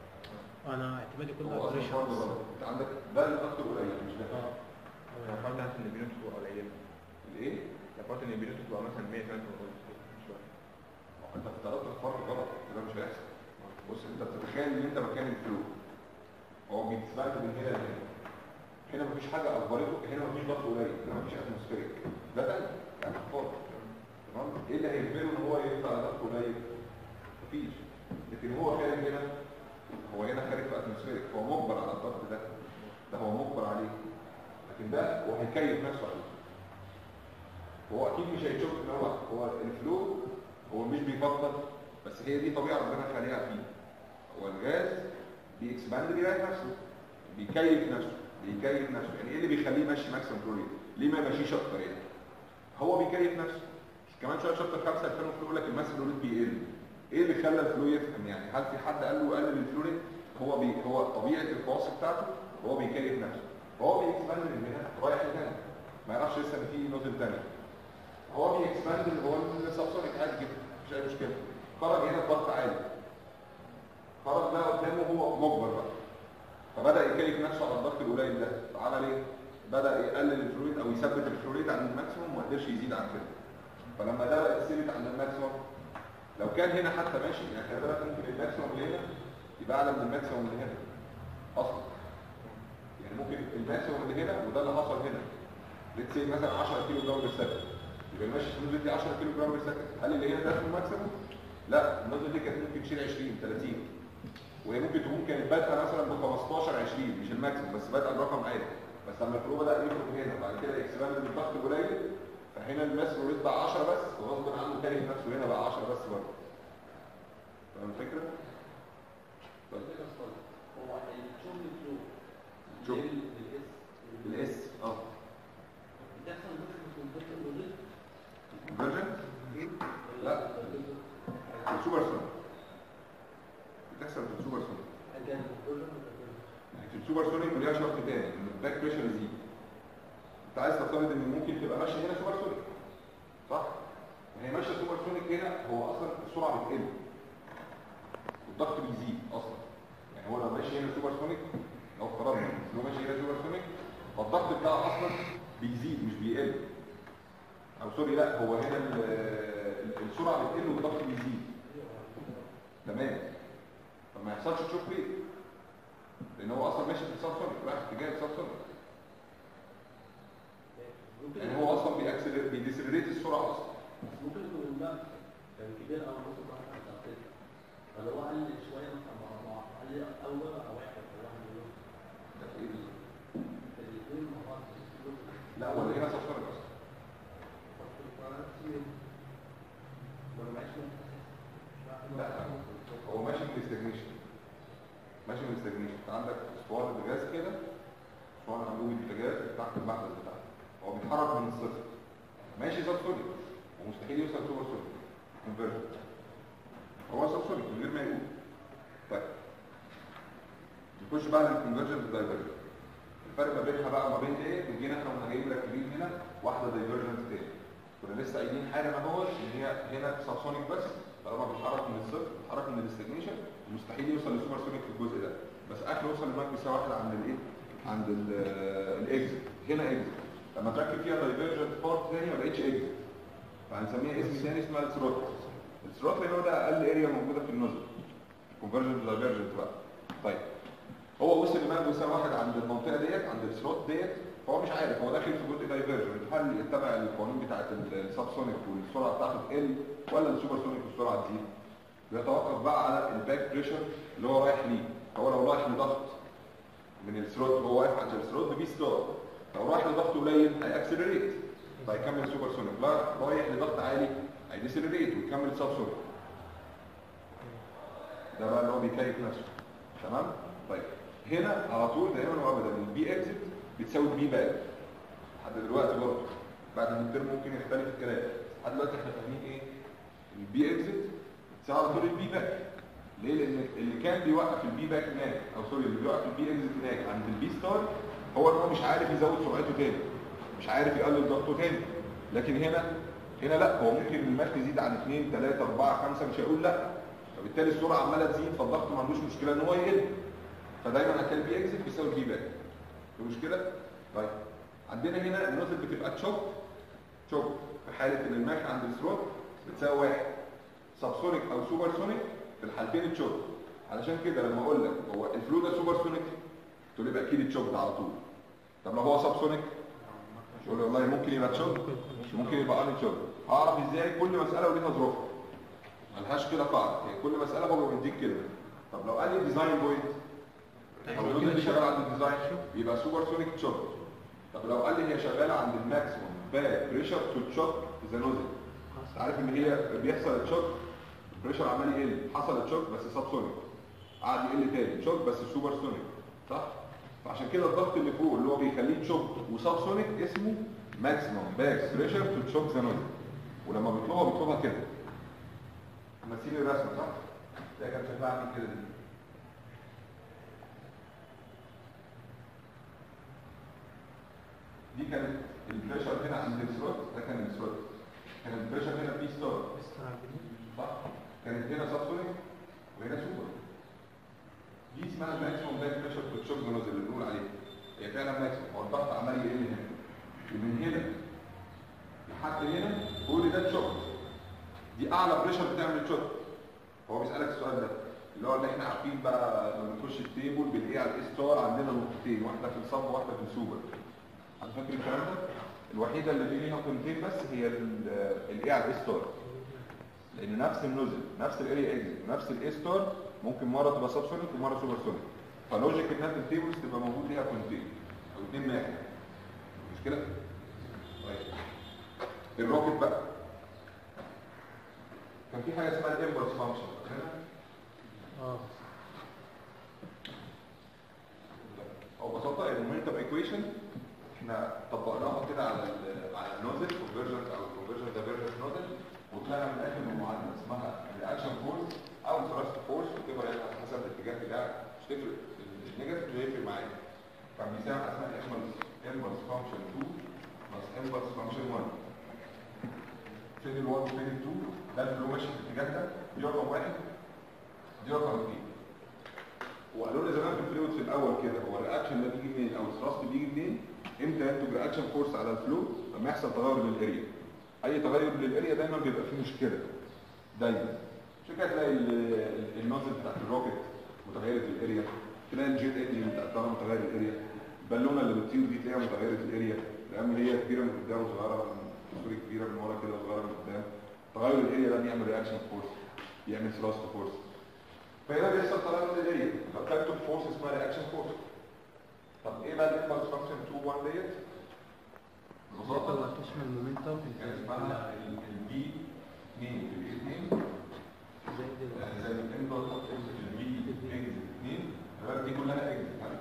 انا اعتمادي كله هو على اصلا فرض operations. غلط انت عندك ده الاكتر قليل مش ده اه انا فرض تبقى مثلا 100 كمان مش واحد انت افترضت الفرق غلط ده مش هيحصل بص انت بتتخيل ان انت مكان الفلو هو بيتسبعت من هنا لهنا هنا مفيش حاجه اخبرته هنا مفيش ضغط قليل هنا مفيش اتموسفيريك ده تلج يعني فاضي تمام ايه اللي هيجبره ان هو يطلع ضغط قليل مفيش لكن هو خارج هنا هو هنا خارج في اتموسفيريك هو مجبر على الضغط ده ده هو مجبر عليه لكن ده هو هيكيف نفسه عليه هو اكيد مش هيشوف ان هو هو الفلو هو مش بيفضل بس هي دي طبيعه ربنا خليها فيه هو الغاز بيكسباند بيريح نفسه بيكيف نفسه بيكيف نفسه يعني ايه اللي بيخليه يمشي ماكسيمم فلو ريت ليه ما يمشيش اكتر يعني هو بيكيف نفسه كمان شويه شابتر 5 2000 يقول لك الماكسيمم فلو ريت بيقل ايه اللي خلى الفلو يفهم يعني هل في حد قال له قلل الفلو ريت هو بي هو طبيعه الخواص بتاعته هو بيكيف نفسه فهو بيكسباند من هنا رايح لهنا ما يعرفش لسه ان في نوزل ثانيه هو بيكسباند اللي هو السبسونيك عادي جدا مش اي مشكله خرج هنا الضغط عالي خرج بقى قدامه هو مجبر بقى فبدا يكيف نفسه على الضغط القليل ده فعمل ايه بدا يقلل الفلويد او يثبت الفلويد عند الماكسيموم وما قدرش يزيد عن كده فلما ده بقى يثبت عند الماكسيموم لو كان هنا حتى ماشي يعني خلي بالك ممكن الماكسيموم اللي هنا يبقى اعلى من الماكسيموم اللي هنا اصلا يعني ممكن الماكسيموم اللي هنا وده اللي حصل هنا ليتس سي مثلا 10 كيلو جرام بالسكند يبقى ماشي في النزل دي 10 كيلو جرام بالسكند هل اللي هنا ده اسمه ماكسيموم لا النزل دي كانت ممكن تشيل 20 30 وهي ممكن تكون كانت بادئه مثلا ب 15 20 مش الماكسيموم بس بادئه برقم عالي بس لما الفلو بدا يخرج هنا بعد كده اكسباند بالضغط قليل فهنا الماكسيموم ريت بقى 10 بس وغصب عنه تاني في نفسه هنا بقى 10 بس برضه فاهم الفكره؟ طيب هو الشغل فلو شغل. بالاس الاس اه بتحصل بس في الكمبيوتر موديل فيرجن لا. السوبر سونيك بتحصل في السوبر سونيك اجان الكمبيوتر ولا يعني في السوبر سونيك وليها شرط تاني ان الباك بريشر يزيد انت عايز تفترض ان ممكن تبقى ماشيه هنا سوبر سونيك صح وهي ماشيه سوبر سونيك هنا هو اصلا السرعه بتقل والضغط بيزيد اصلا يعني هو لو ماشي هنا سوبر سونيك لو افترضنا ان هو ماشي هنا سوبر سونيك فالضغط بتاعه اصلا بيزيد مش بيقل او سوري لا هو هنا ال- ال- السرعه بتقل والضغط بيزيد تمام فما يحصلش تشوك ريت لان هو اصلا ماشي في السبسونيك رايح في اتجاه السبسونيك ممكن يعني هو اصلا بيأكسلر بيديسلريت السرعه اصلا بس ممكن يكون الماء كان كبير او نص ضغط على التقطيع فلو هو قل شويه مثلا مع بعض قل اول او واحد او واحد منهم ده في ايه بالظبط؟ الاثنين مع بعض لا ولا هنا سبسونيك اصلا لا هو ماشي من الاستجنيشن ماشي من الاستجنيشن انت عندك اسطوانه بوتاجاز كده اسطوانه انبوبه بوتاجاز تحت المخزن بتاعك هو بيتحرك من الصفر ماشي سبسونيك ومستحيل يوصل سوبر سونيك كونفرجن هو سبسونيك من غير ما يقول طيب نخش بقى للكونفرجن والدايفرجن الفرق ما بينها بقى ما بين ايه وجينا احنا كنا جايين مركبين هنا واحده دايفرجنت تاني كنا لسه قايلين حاجه ما هوش ان هي هنا سبسونيك بس طالما بيتحرك من الصفر بيتحرك من الاستجنيشن مستحيل يوصل للسوبر سونيك في الجزء ده بس اخره يوصل لماك بيساوي واحد عند الايه عند الاكزit هنا اكزit لما تركب فيها دايفرجنت بارت تاني ما بقتش اكزit فهنسميها اسم تاني اسمها الثروت الثروت اللي هو ده اقل اريا موجوده في النزل كونفرجنت دايفرجنت بقى طيب هو وصل لماك بيساوي واحد عند المنطقه ديت عند الثروت ديت هو مش عارف هو داخل في جزء دايفرجنت هل يتبع القوانين بتاعه السبسونيك والسرعه بتاعته تقل ولا السوبر سونيك والسرعه تزيد بيتوقف بقى على الباك بريشر اللي هو رايح ليه هو لو رايح لضغط من الثروت هو واقف عند الثروت بي ستار لو رايح لضغط قليل هيأكسلريت فهيكمل سوبر سونيك لا رايح لضغط عالي هيديسلريت ويكمل سب سونيك ده بقى اللي هو بيكيف نفسه تمام طيب هنا على طول دايما وابدا البي اكزit بتساوي البي باك لحد دلوقتي برضه بعد الترم ممكن يختلف الكلام لحد دلوقتي احنا فاهمين ايه البي اكزit بتساوي على طول البي باك ليه لان اللي كان بيوقف البي باك هناك او سوري اللي بيوقف البي اكزit هناك عند البي ستار هو ان هو مش عارف يزود سرعته تاني مش عارف يقلل ضغطه تاني لكن هنا هنا لا هو ممكن الماك يزيد عن 2 3 4 5 مش هيقول لا فبالتالي السرعه عماله تزيد فالضغط ما عندوش مشكله ان هو يقل فدايما هتلاقي البي اكزit بيساوي البي باك في مشكله طيب عندنا هنا النوزل بتبقى تشوك تشوك في حاله ان الماك عند الثروت بتساوي واحد سبسونيك او سوبر سونيك في الحالتين تشوك علشان كده لما اقول لك هو الفلو ده سوبر سونيك تقول لي يبقى اكيد تشوك ده على طول طب لو هو سب سونيك تقول لي والله ممكن يبقى تشوك ممكن يبقى ان تشوك اعرف ازاي كل مساله وليها ظروفها ملهاش كده قاعده يعني كل مساله هو بيديك كلمه طب لو قال لي ديزاين بوينت او الويندو اللي شغال عند الديزاين يبقى سوبر سونيك تشوك طب لو قال لي هي شغاله عند الماكسيموم باك بريشر تو تشوك ذا نوزل عارف ان هي بيحصل تشوك البريشر عمال يقل حصل تشوك بس سب سونيك قعد يقل تاني تشوك بس سوبر سونيك صح فعشان كده الضغط اللي فوق اللي هو بيخليه تشوك وسب سونيك اسمه ماكسيموم باك بريشر تو تشوك ذا نوزل ولما بيطلبها بيطلبها كده مثيل الرسمه صح ده كان شكلها عامل كده دي دي كانت البريشر هنا عند الثروت ده كان الثروت كان البريشر هنا بي ستار صح كانت هنا سبسونيك وهنا سوبر دي اسمها ماكسيموم باك بريشر في الشوك نوزل اللي بنقول عليه هي فعلا ماكسيموم هو الضغط عمال يقل هنا ومن هنا لحد هنا كل ده تشوك دي اعلى بريشر بتعمل تشوك هو بيسالك السؤال ده اللي هو اللي احنا عارفين بقى لما نخش التيبل بالايه على الاي ستار عندنا نقطتين واحده في الصب وواحده في السوبر حد فاكر الكلام ده الوحيده اللي في ليها قيمتين بس هي الايه على الاي ستار لان نفس النزل نفس الاريا اكزيت ونفس الاي ستار ممكن مره تبقى سب سونيك ومره سوبر سونيك فلوجيك ان هات التيبلز تبقى موجود ليها قيمتين او اثنين ماك مش كده طيب الروكت بقى كان في حاجه اسمها الامبلس فانكشن اه او ببساطه المومنتم ايكويشن احنا طبقناها كده على ال على النوزل كونفرجن او كونفرجن دايفرجن نوزل وطلعنا من الاخر بمعادله اسمها الرياكشن فورس او ثراست فورس وتبقى يعني على حسب الاتجاه بتاعك مش تفرق النيجاتيف مش هيفرق معايا كان بيساوي حاجه اسمها امبلس امبلس فانكشن 2 بلس امبلس فانكشن 1 فين ال 1 وفين ال 2 ده الفلو ماشي في الاتجاه ده دي رقم واحد دي رقم اثنين وقالوا لنا زمان في الفلويد في الاول كده هو الرياكشن ده بيجي منين او الثراست بيجي منين امتى ينتج رياكشن فورس على الفلو لما يحصل تغير للاريا اي تغير للاريا دايما بيبقى فيه مشكله دايما عشان كده تلاقي النوزل بتاعت الروكت متغيره الاريا تلاقي الجيت انجن بتاعت الطياره متغير الاريا البالونه اللي بتطير دي تلاقيها متغيره الاريا لان هي كبيره من قدام وصغيره من سوري كبيره من ورا كده وصغيره من قدام تغير الاريا ده بيعمل رياكشن فورس يعمل ثراست فورس فهنا بيحصل تغير للاريا فبتكتب فورس اسمها رياكشن فورس طب ايه بقى الامبلس فانكشن 2 1 ديت؟ ببساطة هو تشمل مومنتم كان اسمها البي 2 البي 2 زي دلوقتي زي الامبلس البي اكزت 2 الرياض دي كلها اكزت ها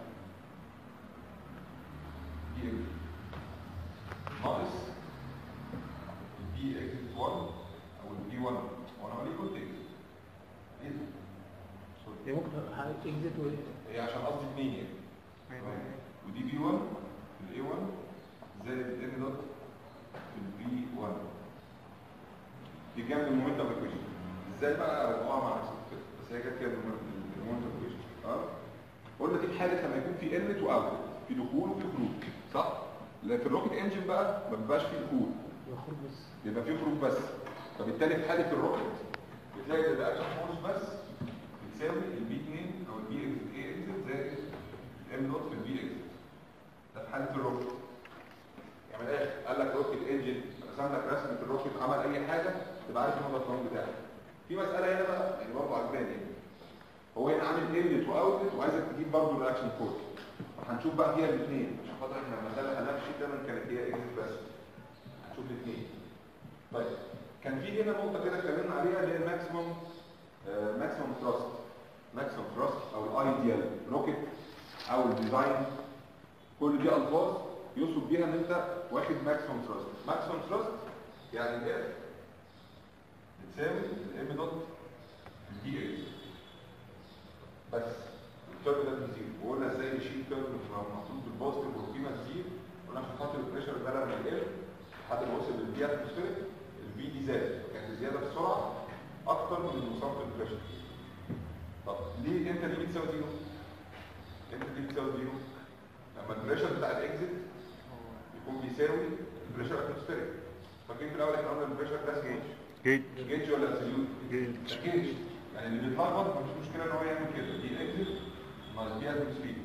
دي اكزت ناقص البي اكزت 1 او البي 1 وانا قال لي كنت اكزت ايه ده؟ هي ممكن حضرتك اكزيت وايه؟ هي عشان قصدي 2 يعني ودي بي 1 الاي 1 زائد الام دوت البي 1 دي جنب المومنتم ايكويشن ازاي بقى ارجعها مع نفسك كده بس هي جت كده المومنتم ايكويشن اه قلنا دي في حاله لما يكون في انلت واوت في دخول وفي خروج صح لكن في الروكت انجن بقى ما بيبقاش فيه دخول يخرج بس بيبقى فيه خروج بس فبالتالي في حاله الروكت بتلاقي الرياكشن فورس بس بتساوي البي 2 او البي اكس اي اكس زائد الام نوت في البي اكس ده في حاله الروكت يعني من الاخر قال لك روكت انجن رسم لك رسمه الروكت عمل اي حاجه تبقى عارف ان هو ده القانون بتاعك في مساله هنا بقى يعني برضه عجباني يعني هو هنا عامل انلت واوتلت وعايزك تجيب برضه الرياكشن فورس هنشوف بقى فيها الاثنين عشان خاطر احنا المساله هنمشي دايما كانت هي اكس بس هنشوف الاثنين طيب كان في هنا نقطه كده اتكلمنا عليها اللي هي الماكسيموم ماكسيموم ثراست ماكسيموم ثراست او الايديال روكت او الديزاين كل دي الفاظ يقصد بيها ان انت واخد ماكسيموم ثراست ماكسيموم ثراست يعني الاف بتساوي الام دوت الدي اكس بس الكيرف ده بيزيد وقلنا ازاي نشيل كيرف محطوط بالبوزيتيف والقيمه تزيد قلنا عشان خاطر البريشر ده لما يقل لحد ما وصل للبي اتموسفيريك البي دي زاد كانت الزياده بسرعه اكتر من المصاب البريشر طب ليه امتى دي بتساوي زيرو؟ امتى دي بتساوي زيرو؟ لما البريشر بتاع الاكزيت يكون بيساوي البريشر اتموسفيريك فاكرين في الاول احنا قلنا البريشر ده جيج جيد جيج ولا ابسوليوت جيد جيج يعني اللي بيتلخبط مش مشكله ان هو يعمل كده دي اكزيت ناقص دي اتموسفير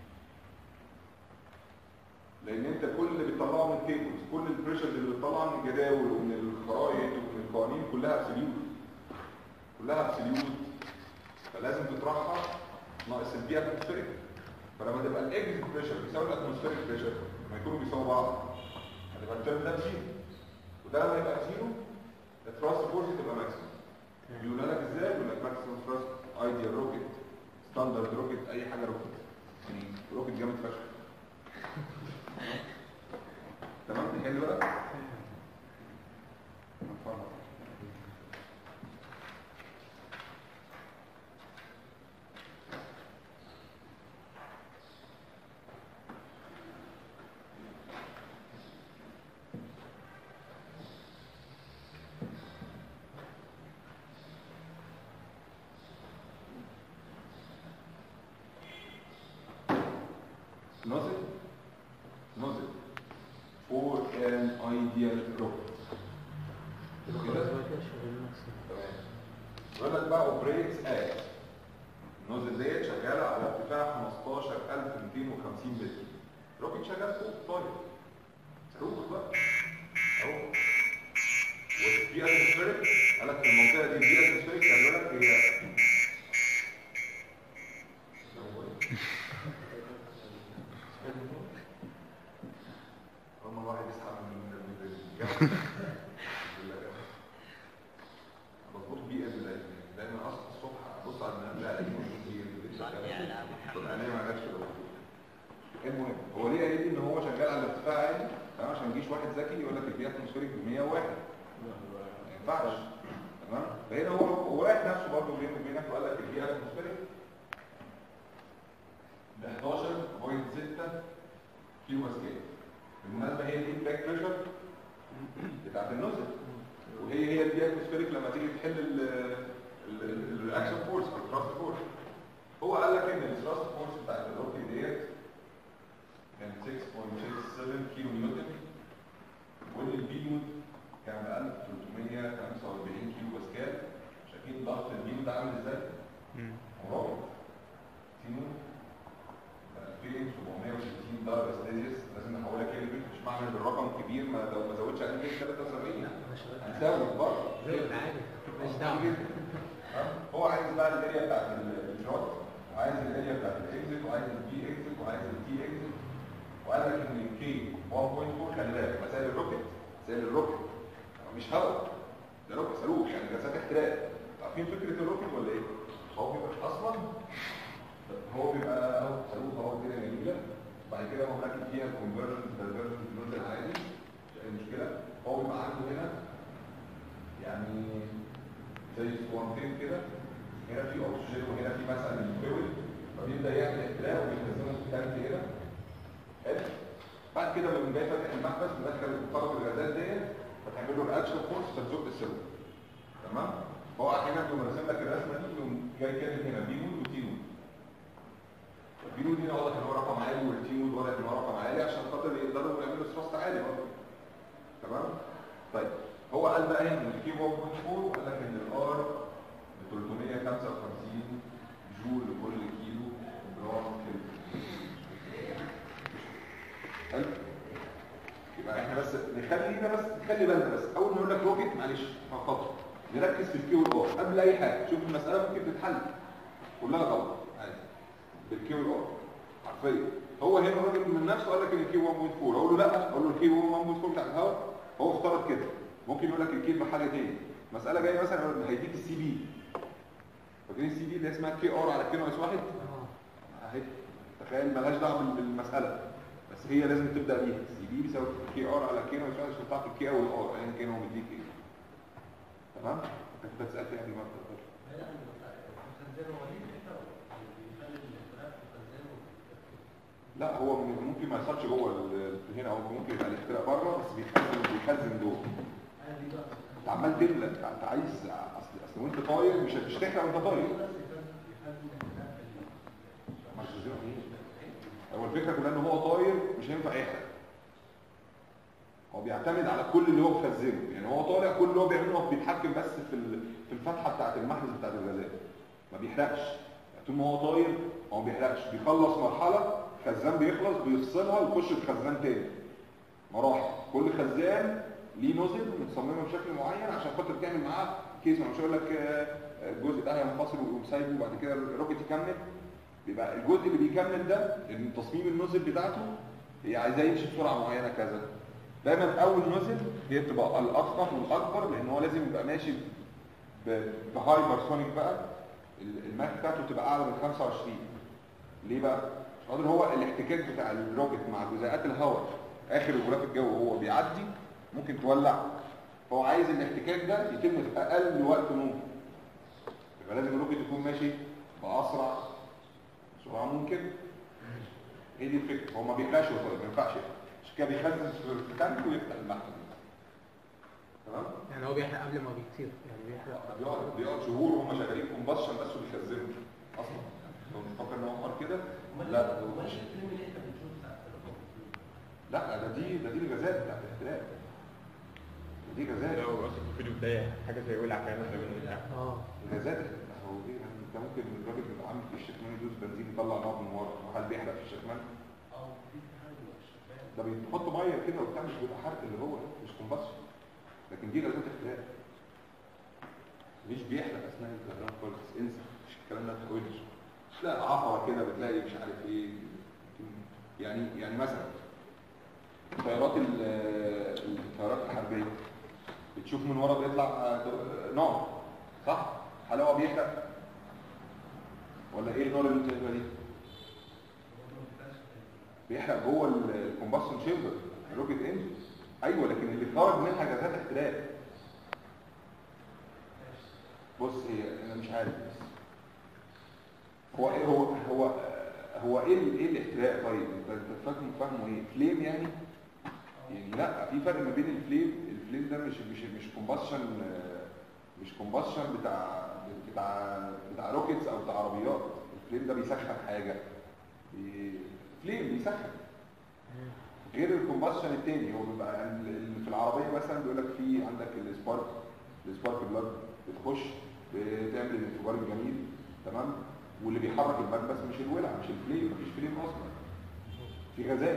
لان انت كل اللي بتطلعه من التيبلز كل البريشرز اللي بتطلعها من الجداول ومن الخرائط ومن القوانين كلها ابسوليوت كلها ابسوليوت فلازم تطرحها ناقص البي اتموسفيريك فلما تبقى الاكزيت بريشر بيساوي الاتموسفيريك بريشر لما يكونوا بيساووا بعض هتبقى الترم ده بزيرو وده لما يبقى زيرو الثراست فورس تبقى ماكسيمم بيقول لك ازاي يقول لك ماكسيمم ثراست ايديال روكيت ستاندرد روكيت اي حاجه روكيت يعني روكيت جامد فشخ تمام نحل بقى نفرح. nozzle nozzle for an ideal rocket كده تمام يقول لك بقى اوبريتس از النوزل ديت شغاله على ارتفاع 15250 متر روكيت شغال فوق طاير صاروخ بقى اهو والبي اتموسفيريك قال لك في المنطقه دي البي اتموسفيريك خلي بالك هي هم الواحد يسحب من من الجبل مظبوط بيئة بالله دايما اصحى الصبح ابص على المنام لا الاقي موجود بيئة طب انا ما عرفتش المهم هو ليه قال لي ان هو شغال على ارتفاع عالي تمام عشان ما يجيش واحد ذكي يقول لك البيئة اتموسفيريك ب 101 ما ينفعش تمام فهنا هو هو رايح نفسه برضه بينه وبينك وقال لك البيئة اتموسفيريك ب 11.6 كيلو باسكال بالمناسبة هي دي الباك بريشر بتاعت النوزل وهي هي البي اتموسفيريك لما تيجي تحل الرياكشن فورس او الثراست فورس هو قال لك ان الثراست فورس بتاعت الروكي ديت كانت 6.67 كيلو نيوتن وان البيود كان ب 1345 كيلو باسكال شايفين ضغط البيود ده عامل ازاي؟ مم. مرابط تيمو 2760 درجه سيلسيوس لازم نحولها كلمه مش معنى ان الرقم كبير ما لو ما زودش عليه 73 هنزود برضه زود عادي مش دعوه هو عايز بقى الاريا بتاعت الجراد وعايز الاريا بتاعت الاكزيت وعايز البي اكزيت وعايز التي اكزيت وقال لك ان الكي 1.4 خلي بالك مسائل الروكت مسائل الروكت مش هواء ده روكت صاروخ يعني جلسات احتراق عارفين فكره الروكت ولا ايه؟ هو بيبقى اصلا هو بيبقى اهو صاروخ اهو الدنيا جميله وبعد كده هو راكب فيها الكونفرجن دايفرجن فلويد العادي مش اي مشكله هو بيبقى عنده هنا يعني زي اسطوانتين كده هنا في اكسجين وهنا في مثلا الفلويد فبيبدا يعمل احتراق وبينزله في التانك هنا حلو بعد كده لما جاي فاتح المحبس مدخل طرف الغازات ديت فتعمل له رياكشن فورس فتزق السيرو تمام هو احيانا بيقوم راسم لك الرسمه دي يقوم جاي كاتب هنا بينود وتينود البينود هنا واضح ان هو رقم عالي والتينود واضح ان هو رقم عالي عشان خاطر يقدروا يعملوا ثراست عالي برضه تمام طيب هو قال بقى ان الكي 1.4 وقال لك ان الار ب 355 جول لكل كيلو جرام كيلو حلو يبقى احنا بس نخلينا بس نخلي بالنا بس اول ما نقول لك روكيت معلش فقط نركز في الكيو والار قبل اي حاجه شوف المساله ممكن تتحل كلها غلط عادي بالكيو والار حرفيا هو هنا الراجل من نفسه قال لك ان الكيو 1.4 اقول له لا اقول له الكيو 1.4 بتاع الهواء هو افترض كده ممكن يقول لك الكيل بحاجه تاني مساله جايه مثلا يقول لك هيديك السي بي فاكرين السي بي اللي اسمها كي ار على كي ناقص واحد اهي تخيل مالهاش دعوه بال- بالمساله بس هي لازم تبدا بيها السي بي بيساوي كي ار على كي ناقص واحد عشان تعرف الكي او الار ايا كان هو مديك ايه تمام انت كنت هتسال في قبل ما تقدر لا هو م- ممكن ما يحصلش جوه ال- هنا هو ممكن يبقى الاختراق بره بس بيخزن بيخزن جوه انت عمال تملى انت انت عايز اصل اصل وانت طاير مش مش هتحرق وانت طاير مش هتزرع ايه هو الفكره كلها ان هو طاير مش هينفع يحرق هو بيعتمد على كل اللي هو مخزنه يعني هو طالع كل اللي هو بيعمله هو بيتحكم بس في ال- في الفتحه بتاعه المحبس بتاعه الغازات ما بيحرقش يعني طول ما هو طاير هو ما بيحرقش بيخلص مرحله خزان بيخلص بيفصلها ويخش في خزان تاني مراحل كل خزان ليه نوزل متصممه بشكل معين عشان خاطر تعمل معاه كيس ما مش هقول لك آه، آه، الجزء ده هينفصل ويقوم سايبه وبعد كده الروكت يكمل بيبقى الجزء اللي بيكمل ده ان تصميم النوزل بتاعته هي عايزاه يمشي بسرعه معينه كذا دايما اول نوزل هي بتبقى الاضخم والاكبر لان هو لازم يبقى ماشي ب- بهايبر سونيك بقى ال- الماك بتاعته تبقى اعلى من 25 ليه بقى؟ مش قادر هو الاحتكاك بتاع الروكت مع جزيئات الهواء اخر الغلاف الجوي وهو بيعدي ممكن تولع فهو عايز الاحتكاك ده يتم في اقل وقت ممكن يبقى لازم الروكت يكون ماشي باسرع سرعه ممكن هي دي الفكره هو ما بيحرقش وهو طاير، ما ينفعش يحرق. عشان كده بيخزن في- في تانك ويفتح المحمل تمام يعني هو بيحرق قبل ما بيطير يعني بيحرق بيقعد بيقعد شهور وهم شغالين كومباشن بس وبيخزنوا اصلا لو تفكر ان هو حوار كده لا ده هو ماشي مش- الفيلم اللي انت بتشوفه بتاع التليفون لا ده دي ده دي الغازات بتاعت الاحتلال ده دي غازات لو اصلا في الفيديو بتاعي حاجه زي ولع كده مثلا منه اه الغازات هو ايه يعني انت ممكن الراجل بيبقى عامل في الشكمان يدوس بنزين يطلع نار من ورا وهل بيحرق في الشكمان اه في حاجه مش فاهم ده بيحط ميه كده وبتاع مش بيبقى حرق اللي هو مش كومباشن لكن دي غازات احتلال مش بيحرق اثناء الطيران خالص انسى مش الكلام ده ما تحاولش لا عفره كده بتلاقي مش عارف ايه يعني يعني مثلا الطيارات ال- الطيارات الحربيه بتشوف من ورا بيطلع آه، نار صح؟ هل هو بيحرق؟ ولا ايه النار اللي انت شايفها دي؟ بيحرق جوه الكومباشن شيمبر الروكت انجن ايوه لكن اللي خرج منها غازات احتراق بص هي انا مش عارف بس هو ايه هو هو هو ايه ال- ايه الاحتراق طيب انت انت فاهم فاهمه ايه فليم يعني يعني لا في فرق ما بين الفليم الفليم ده مش مش مش كومباشن مش كومباشن بتاع بتاع بتاع روكيتس او بتاع عربيات الفليم ده بيسخن حاجه بي- فليم بيسخن غير الكومباشن التاني هو بيبقى ال- ال- في العربيه مثلا بيقول لك في عندك السبارك السبارك بلاد بتخش بتعمل الانفجار الجميل تمام واللي بيحرك المكبس مش الولع مش الفليم مفيش فليم اصلا في غازات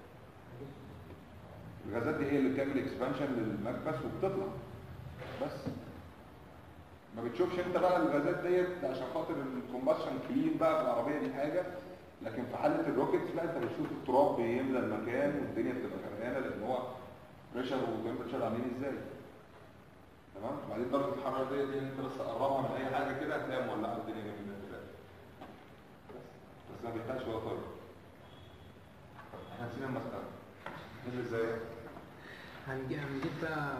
الغازات دي هي اللي بتعمل اكسبانشن للمكبس وبتطلع بس ما بتشوفش انت بقى الغازات ديت عشان خاطر الكومباشن كلين بقى في العربيه دي حاجه لكن في حاله الروكيتس لا انت بتشوف التراب بيملى المكان والدنيا بتبقى غرقانه لان هو بريشر وتمبريتشر عاملين ازاي تمام وبعدين درجه الحراره ديت دي انت بس قربها من اي حاجه كده هتلاقيها مولعه الدنيا جميله كده بس بس ما بيحتاجش ولا طيب احنا نسينا المساله نزل ازاي هنجي- هنجيب بقى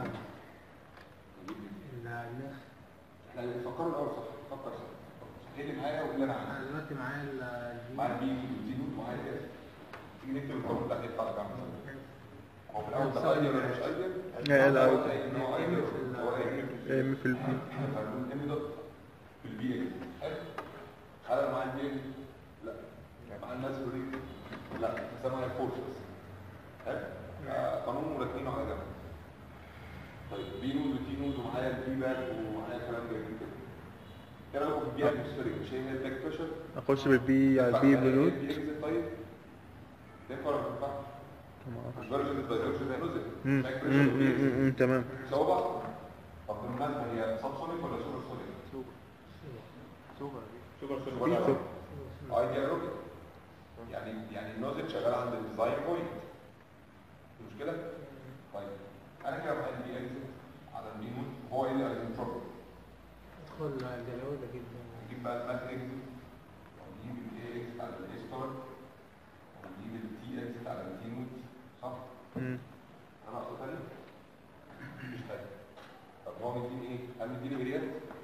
النخ احنا فكروا الاول صح فكر صح ايه اللي معايا وايه اللي انا عامله انا دلوقتي معايا ال- معايا بي ودي نوت ومعايا ايه تيجي نكتب القانون ده هيطلع لك عامل ازاي هو في الاول ده ايديال ولا مش ايديال لا، لا، هو قايل ان هو ايديال هو قايل ام في البي فنقول ام دوت في البي اكس حلو هل انا معايا البي اكس لا مع الناس دي لا بس انا فورس بس حلو آه، قانون مركبينه على جنب طيب بي نود وتي نود ومعايا البي باك ومعايا كلام جميل كده ايه رايكم في البي اتموسفيريك مش هي هي الباك بريشر اخش بالبي على البي بلوت البي اكس طيب تنفع ولا ما تنفعش؟ الفيرجن الدايفرجن نزل مم، باك مم، بريشر مم، والبي مم، مم، تمام سوا بعض طب بالمناسبه هي سب سونيك ولا سوبر سونيك؟ سوبر سوبر سوبر سونيك ايديال روكت يعني يعني النوزل شغال عند الديزاين بوينت المشكله طيب انا كده معايا البي اكس على النيمون هو ايه اللي عايزين بروبلم ادخل جلاوده جدا نجيب بقى الماك اكس ونجيب الاي اكس على الاي ستار ونجيب التي اكس على التي نوت صح؟ مم. انا اقصد تاني مش تاني طب هو مديني ايه؟ هل مديني اريات؟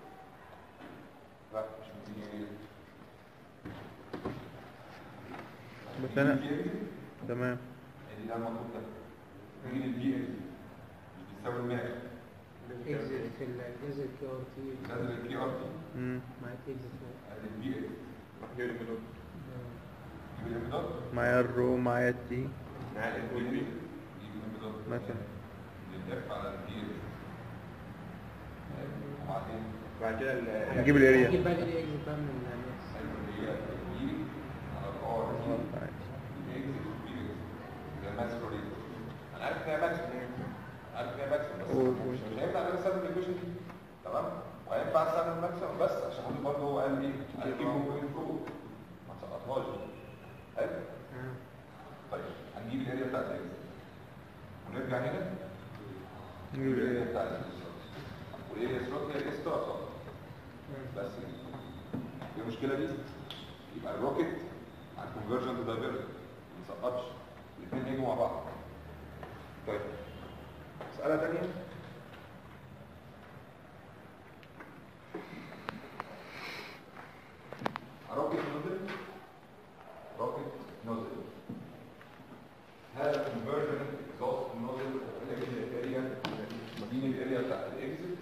لا مش مديني اريات بس أنا- مديني PX؟ تمام يعني ده المطلوب ده مديني البي اكس مش بيساوي الماك اكزت في الجزء الكي ار تي نازل الكي ار تي مم. معاك اكزت فوق ادي البي اكس هي الميلود يجيب الامداد معايا الرو معايا التي معايا الام بي يجيب الامداد مثلا الاف على البي وبعدين بعد كده ال- نجيب الاريا نجيب بقى الايه اكزت بقى من الناس هي الاي على الار زي ماكسيمم ريت انا عارف ان هي ماكسيمم عارف ان هي ماكسيمم بس قول، مش مش هينفع ان انا استخدم الايكويشن دي تمام وهينفع استخدم الماكسيمم بس عشان خاطر برضه هو قال لي قال لي بوينت فوق ما تسقطهاش حلو طيب هنجيب الاريا بتاعت الاكس ونرجع هنا نجيب الاريا الاريا بتاعت الاكس والاريا ستروك هي الاس ستار صح بس كده. ايه المشكله دي يبقى الروكت على الكونفرجنت دايفرجنت ما يسقطش الاثنين هيجوا مع بعض طيب مساله ثانيه روكت نوزل روكت نوزل هذا conversion exhaust nozzle الاريا دي الاريا بتاعت الاكزit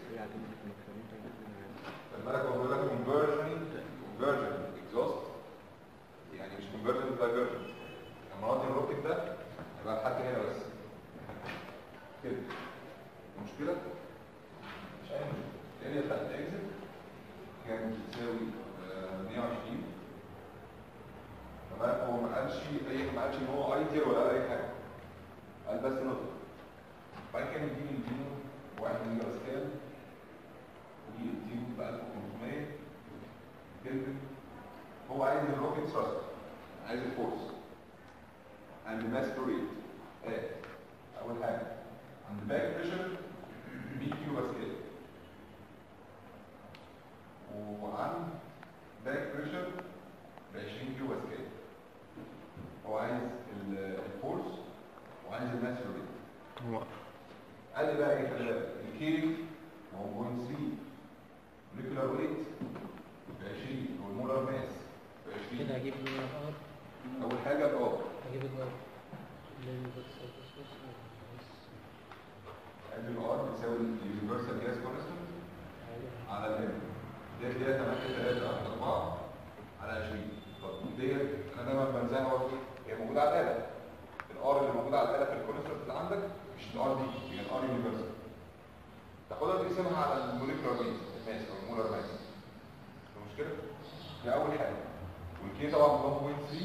لما انا بقول لك conversion conversion exhaust يعني مش conversion divergent لما اقعد الروكت ده هيبقى لحد هنا بس كده المشكله مش اي مشكله الاريا بتاعت الاكزit كانت بتساوي آه، 120 تمام هو ما قالش اي ما قالش ان هو ايديال ولا قال اي حاجه قال بس نقطه بعد كده نديني الدينو 1 ميجا باسكال ودي الدينو ب 1500 كلفن هو عايز الروكت ثراست عايز الفورس and the mass flow rate at اول حاجه عند باك بريشر بي كيلو باسكال وعند باك بريشر ب 20 كيلو باسكال هو عايز ال- الفورس وعايز الماس فلو ريت هو قال لي بقى ايه خلي بالك الكي هو 0.3 موليكولار ويت ب 20 والمولار ماس ب 20 كده هجيب من الار اول حاجه الار هجيب الار لان بس بس بس قال لي الار بتساوي اليونيفرسال جاز كونستنت على الام ديت ديت 8 3 4 على 20 طب ديت انا دايما بنزلها برضه هي موجوده على الاله الار اللي موجوده على الاله في الكونستنت اللي عندك مش الار دي هي الار يونيفرسال تاخدها تقسمها على الموليكولار ويت الماس او المولار ماس المشكله دي اول حاجه والكي طبعا 1.3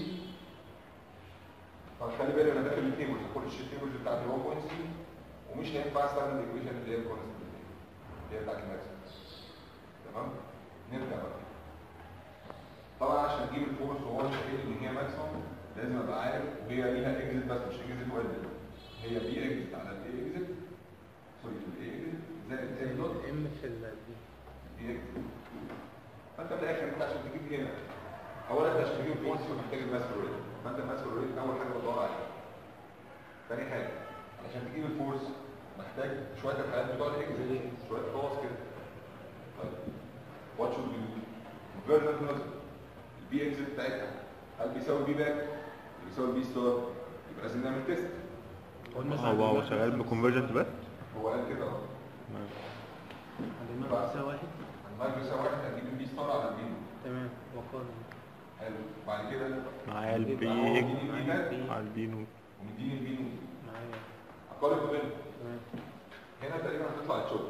فخلي بالك انا داخل التيبل هاخد التيبل بتاعت 1.3 ومش هينفع استخدم الايكويشن اللي هي الكونستنت اللي هي بتاعت الماكسيمم تمام نرجع بقى طبعا عشان اجيب الفورس وهو شايل ان هي ماكسيمم لازم ابقى عارف وهي ليها اكزit بس مش اكزit ويل هي بي اكزت على الاي اكزت سوري الاي اكزت زائد الاي دوت ام في ال بي اكزت فانت في الاخر انت عشان تجيب هنا اولا انت عشان تجيب الفورس محتاج الماس ريت فانت الماس ريت اول حاجه بدور عليها ثاني حاجه عشان تجيب الفورس محتاج شويه الحالات بتوع الاكزت شويه خواص كده طيب وات شود بي فيرجن نوزل البي اكزت بتاعتها هل بيساوي بي باك بيساوي بي ستار يبقى لازم نعمل تيست هو هو شغال بكونفرجنت بس هو قال كده اهو الماء بيساوي واحد المايك بيساوي واحد هتجيب البي ستار على البي تمام وقارن حلو بعد كده معايا البي معايا اكس البي باك على البي نوت ومديني البي نوت معايا اقارن ما بينهم تمام هنا تقريبا هتطلع تشوك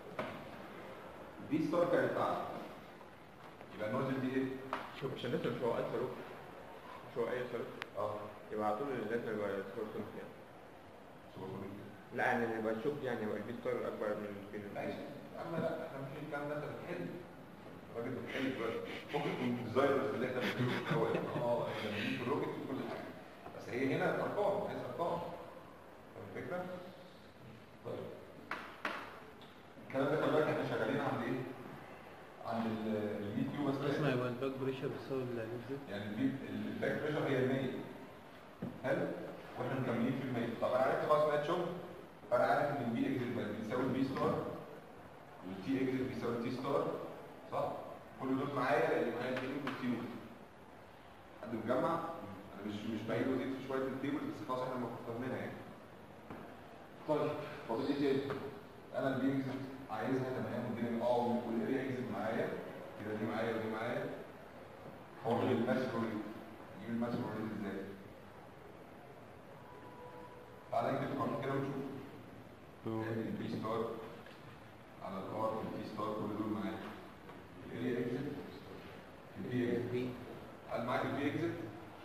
البي ستار كانت اعلى يبقى النوزل دي ايه؟ شوف عشان لسه مش هو أي صاروخ مش هو أي صاروخ اه يبقى على طول لازم يبقى صاروخ يعني سوبر لا يعني يبقى الشوك يعني يبقى البي ستار أكبر من البي ماشي يا عم لا احنا مش الكلام ده انت بتحل الراجل بتحل دلوقتي ممكن يكون الديزاينرز اللي احنا بنقوله في الاول اه احنا بنجيب في الروكت وكل حاجه بس هي هنا ارقام عايز ارقام فاهم الفكره؟ طيب الكلام ده خلي بالك احنا شغالين عند ايه؟ عند البي كيو بس اسمع يبقى الباك بريشر بيساوي النزل يعني البي الباك بريشر هي 100 حلو واحنا مكملين في المية طب انا عرفت خلاص بقت شغل فانا عارف ان البي اكزit بقت بيساوي البي ستار والتي اكزit بيساوي التي ستار صح كل دول معايا لان معايا التي والتي نوت حد مجمع انا مش مش بعيد وزيد في شويه التيبل بس خلاص احنا مفهمينها يعني طيب فاضل ايه تاني انا البي اكزت عايزها تمام والدنيا اه والاريا اكزت معايا كده دي معايا ودي معايا هو الماس ريت نجيب الماس ريت ازاي تعالى نكتب القانون كده ونشوف ادي البي ستار على الار البي ستار كل دول معايا الاريا اكزت البي اكزت بي هل معاك البي اكزت؟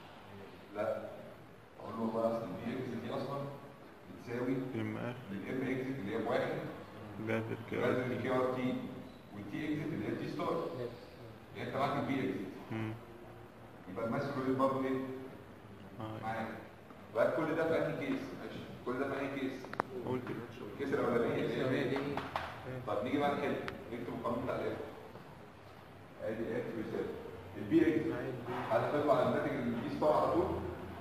لا اقول له بقى اصل البي اكزت دي اصلا بتساوي ام ار الام اكزت اللي هي بواحد جاز الكيو لازم الكي ار تي والتي اكزت اللي هي التي ستار يعني انت معاك البي اكزت مم. يبقى الماس كلوريد برضه ايه؟ اه معاك بقى كل ده في انهي كيس؟ ماشي كل ده في انهي كيس؟ قول كده الكيس الاولانيه اللي هي هي دي. دي طب نيجي بقى نحل نكتب القانون بتاع الاف ادي اف يساوي البي اكزت هل هتطلع الناتج البي ستار على طول؟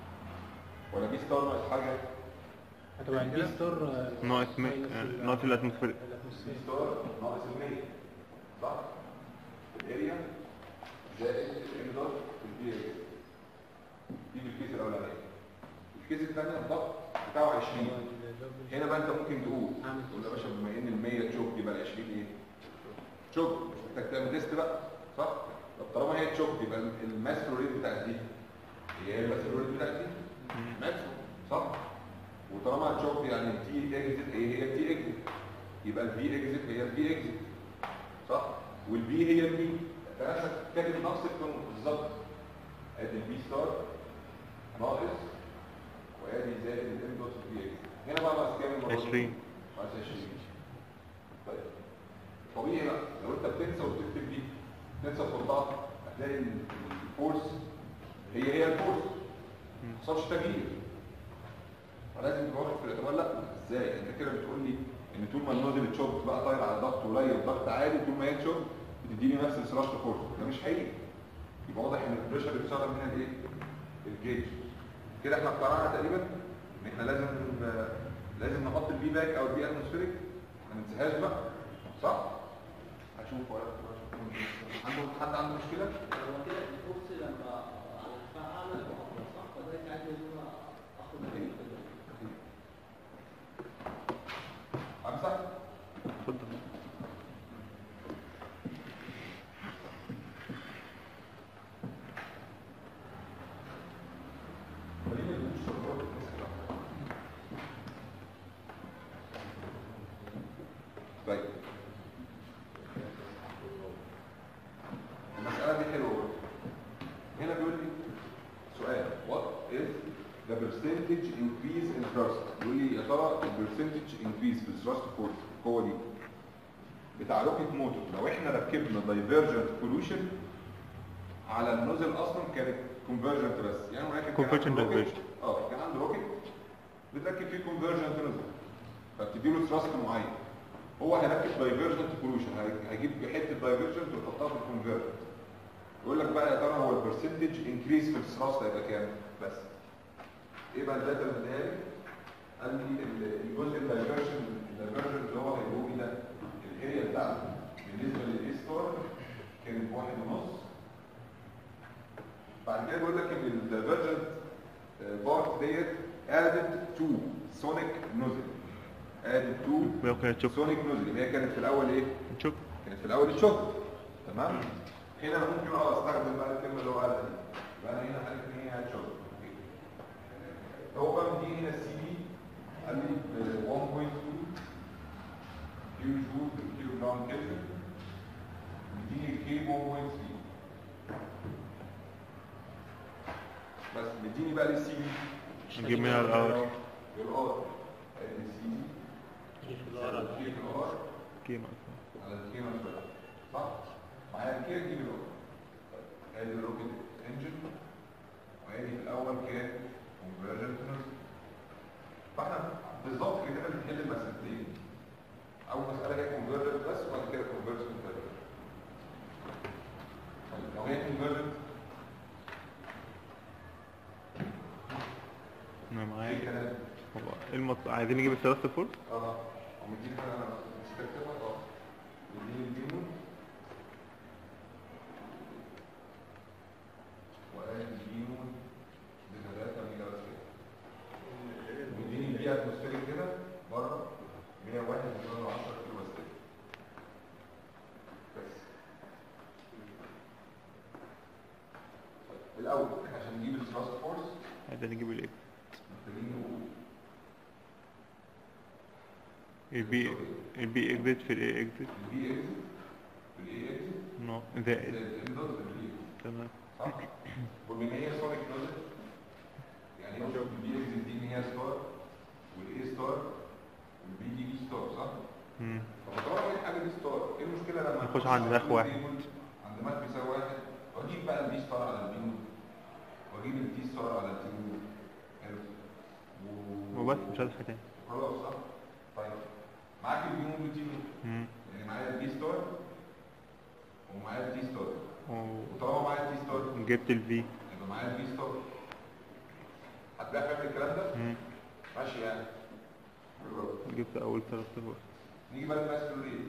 ولا بي ستار ناقص حاجه؟ هتبقى البي ستور ناقص مي- آه، ناقص الاتموسفير بي ستار ناقص ال 100 صح؟ الاريا زائد الام دوت في البي اكزت دي في الكيس الاولانيه الكيس الثانيه الضغط بتاعه 20 هنا بقى انت ممكن تقول أعمل تقول يا باشا بما ان ال 100 تشوك يبقى ال 20 ايه؟ تشوك مش محتاج تعمل تيست بقى صح؟ طب طالما هي تشوك يبقى الماس فلو ريت بتاعت دي هي الماس فلو ريت بتاعت دي ماكسيموم صح؟ وطالما تشوك يعني التي اكزت هي هي التي اكزت يبقى الفي اكزت هي الفي اكزت صح؟ والبي هي البي فانا كاتب نفس القانون بالظبط ادي البي ستار ناقص وادي زائد الام دوت في اكس هنا بقى ناقص كام المره دي؟ 20 ناقص 20 طيب طبيعي بقى لو انت بتنسى وبتكتب دي تنسى وتحطها هتلاقي ال- الفورس هي هي الفورس ما حصلش تغيير فلازم تبقى واخد في الاعتبار لا ازاي انت كده بتقول لي ان طول ما النودل تشوك بقى طاير على ضغط قليل ضغط عالي طول ما هي تشوك بتديني نفس الثراشت فورس ده مش حقيقي يبقى واضح ان البريشر اللي بيشتغل هنا الايه؟ الجيج كده احنا اقتنعنا تقريبا ان احنا لازم لازم نحط البي باك او البي اتموسفيريك ما ننساهاش بقى صح؟ هشوف ولا عنده حد عنده مشكله؟ هو كده الكورس لما على ارتفاع اعلى يبقى افضل صح؟ فده عايز ان انا اخد بالي كده. امسح؟ اتفضل طيب المسألة دي حلوة برضه. هنا بيقول لي سؤال what is the percentage increase in thrust بيقول لي يا ترى ال percentage increase في الثراست فورس القوة دي بتاع روكيت موتور لو احنا ركبنا divergent pollution على النوزل اصلا كانت convergent بس يعني ولكن كان Convergent عنده روكيت- divergent. اه كان عنده روكيت بتركب فيه convergent نوزل فبتديله ثراست معين هو هيركب دايفرجنت بولوشن هيجيب حته دايفرجنت ويحطها في الكونفرجنت يقول لك بقى يا ترى هو البرسنتج انكريز في الثراست هيبقى كام بس ايه بقى الداتا اللي اديها لي قال لي ال- الجزء الدايفرجن الدايفرجن اللي هو هيقول لي ده الاريا بتاعته بالنسبه للاي ستار كانت واحد ونص بعد كده بيقول لك ان الدايفرجنت بارت ديت added to sonic nozzle added to ولو كانت تشوف سونيك نوزل اللي هي كانت في الاول ايه؟ تشوف كانت في الاول تشوك تمام؟ هنا انا ممكن اه استخدم بقى الكلمه اللي هو قالها دي يبقى انا هنا عارف ان هي هتشوك هو بقى مديني هنا السي بي قال لي ب 1.2 كيلو جول بالكيلو جرام كيلفن مديني الكي 1.3 بس مديني بقى السي بي نجيب منها الار الار السي بي الار كيما على الكيما شوية صح؟ معايا الكيا تجيب الأول ادي الروكت انجن وادي في الأول كان كونفرجنت فاحنا بالظبط كده بنحل المسألتين أول مسألة هي كونفرجنت بس وبعد كده كونفرجنت لو هي كونفرجنت انا ايه معاك الكلام؟ هو ايه المط... عايزين نجيب الثلاثة فول اه ومديني حاجة انا مستكتبها اه مديني البيمون وقال البيمون بثلاثة ميجا بس كده مديني البيئة اتموسفيريك كده بره 101 مليون 10 كيلو بس كده بس الأول عشان نجيب الثراست فورس عايزين نجيب الايه محتاجين نقول البي البي اكزيت في الاي اكزيت البي اكزت الاي اكزت نو زائد زائد الام دوت البي تمام صح؟ وبما هي سونيك نوزل يعني نشوف البي اكزت دي ان هي ستار والاي ستار والبي دي بي ستار صح؟ مم. طب طالما اي حاجه دي ستار ايه المشكله لما نخش عند ماخ واحد. عند ماخ بيساوي واحد واجيب بقى البي ستار على البي نود واجيب التي ستار على التي نود حلو و- وبس مش عايز حاجة تاني خلاص صح؟ طيب معاك البي نود والتي نود مم. يعني معايا البي ستار ومعايا التي ستار و- وطالما معايا التي ستار جبت الفي يبقى معايا البي ستار هتبقى فاهم الكلام ده؟ مم. ماشي يعني بالظبط. جبت اول ثلاث صفر نيجي بقى للماسكول ريت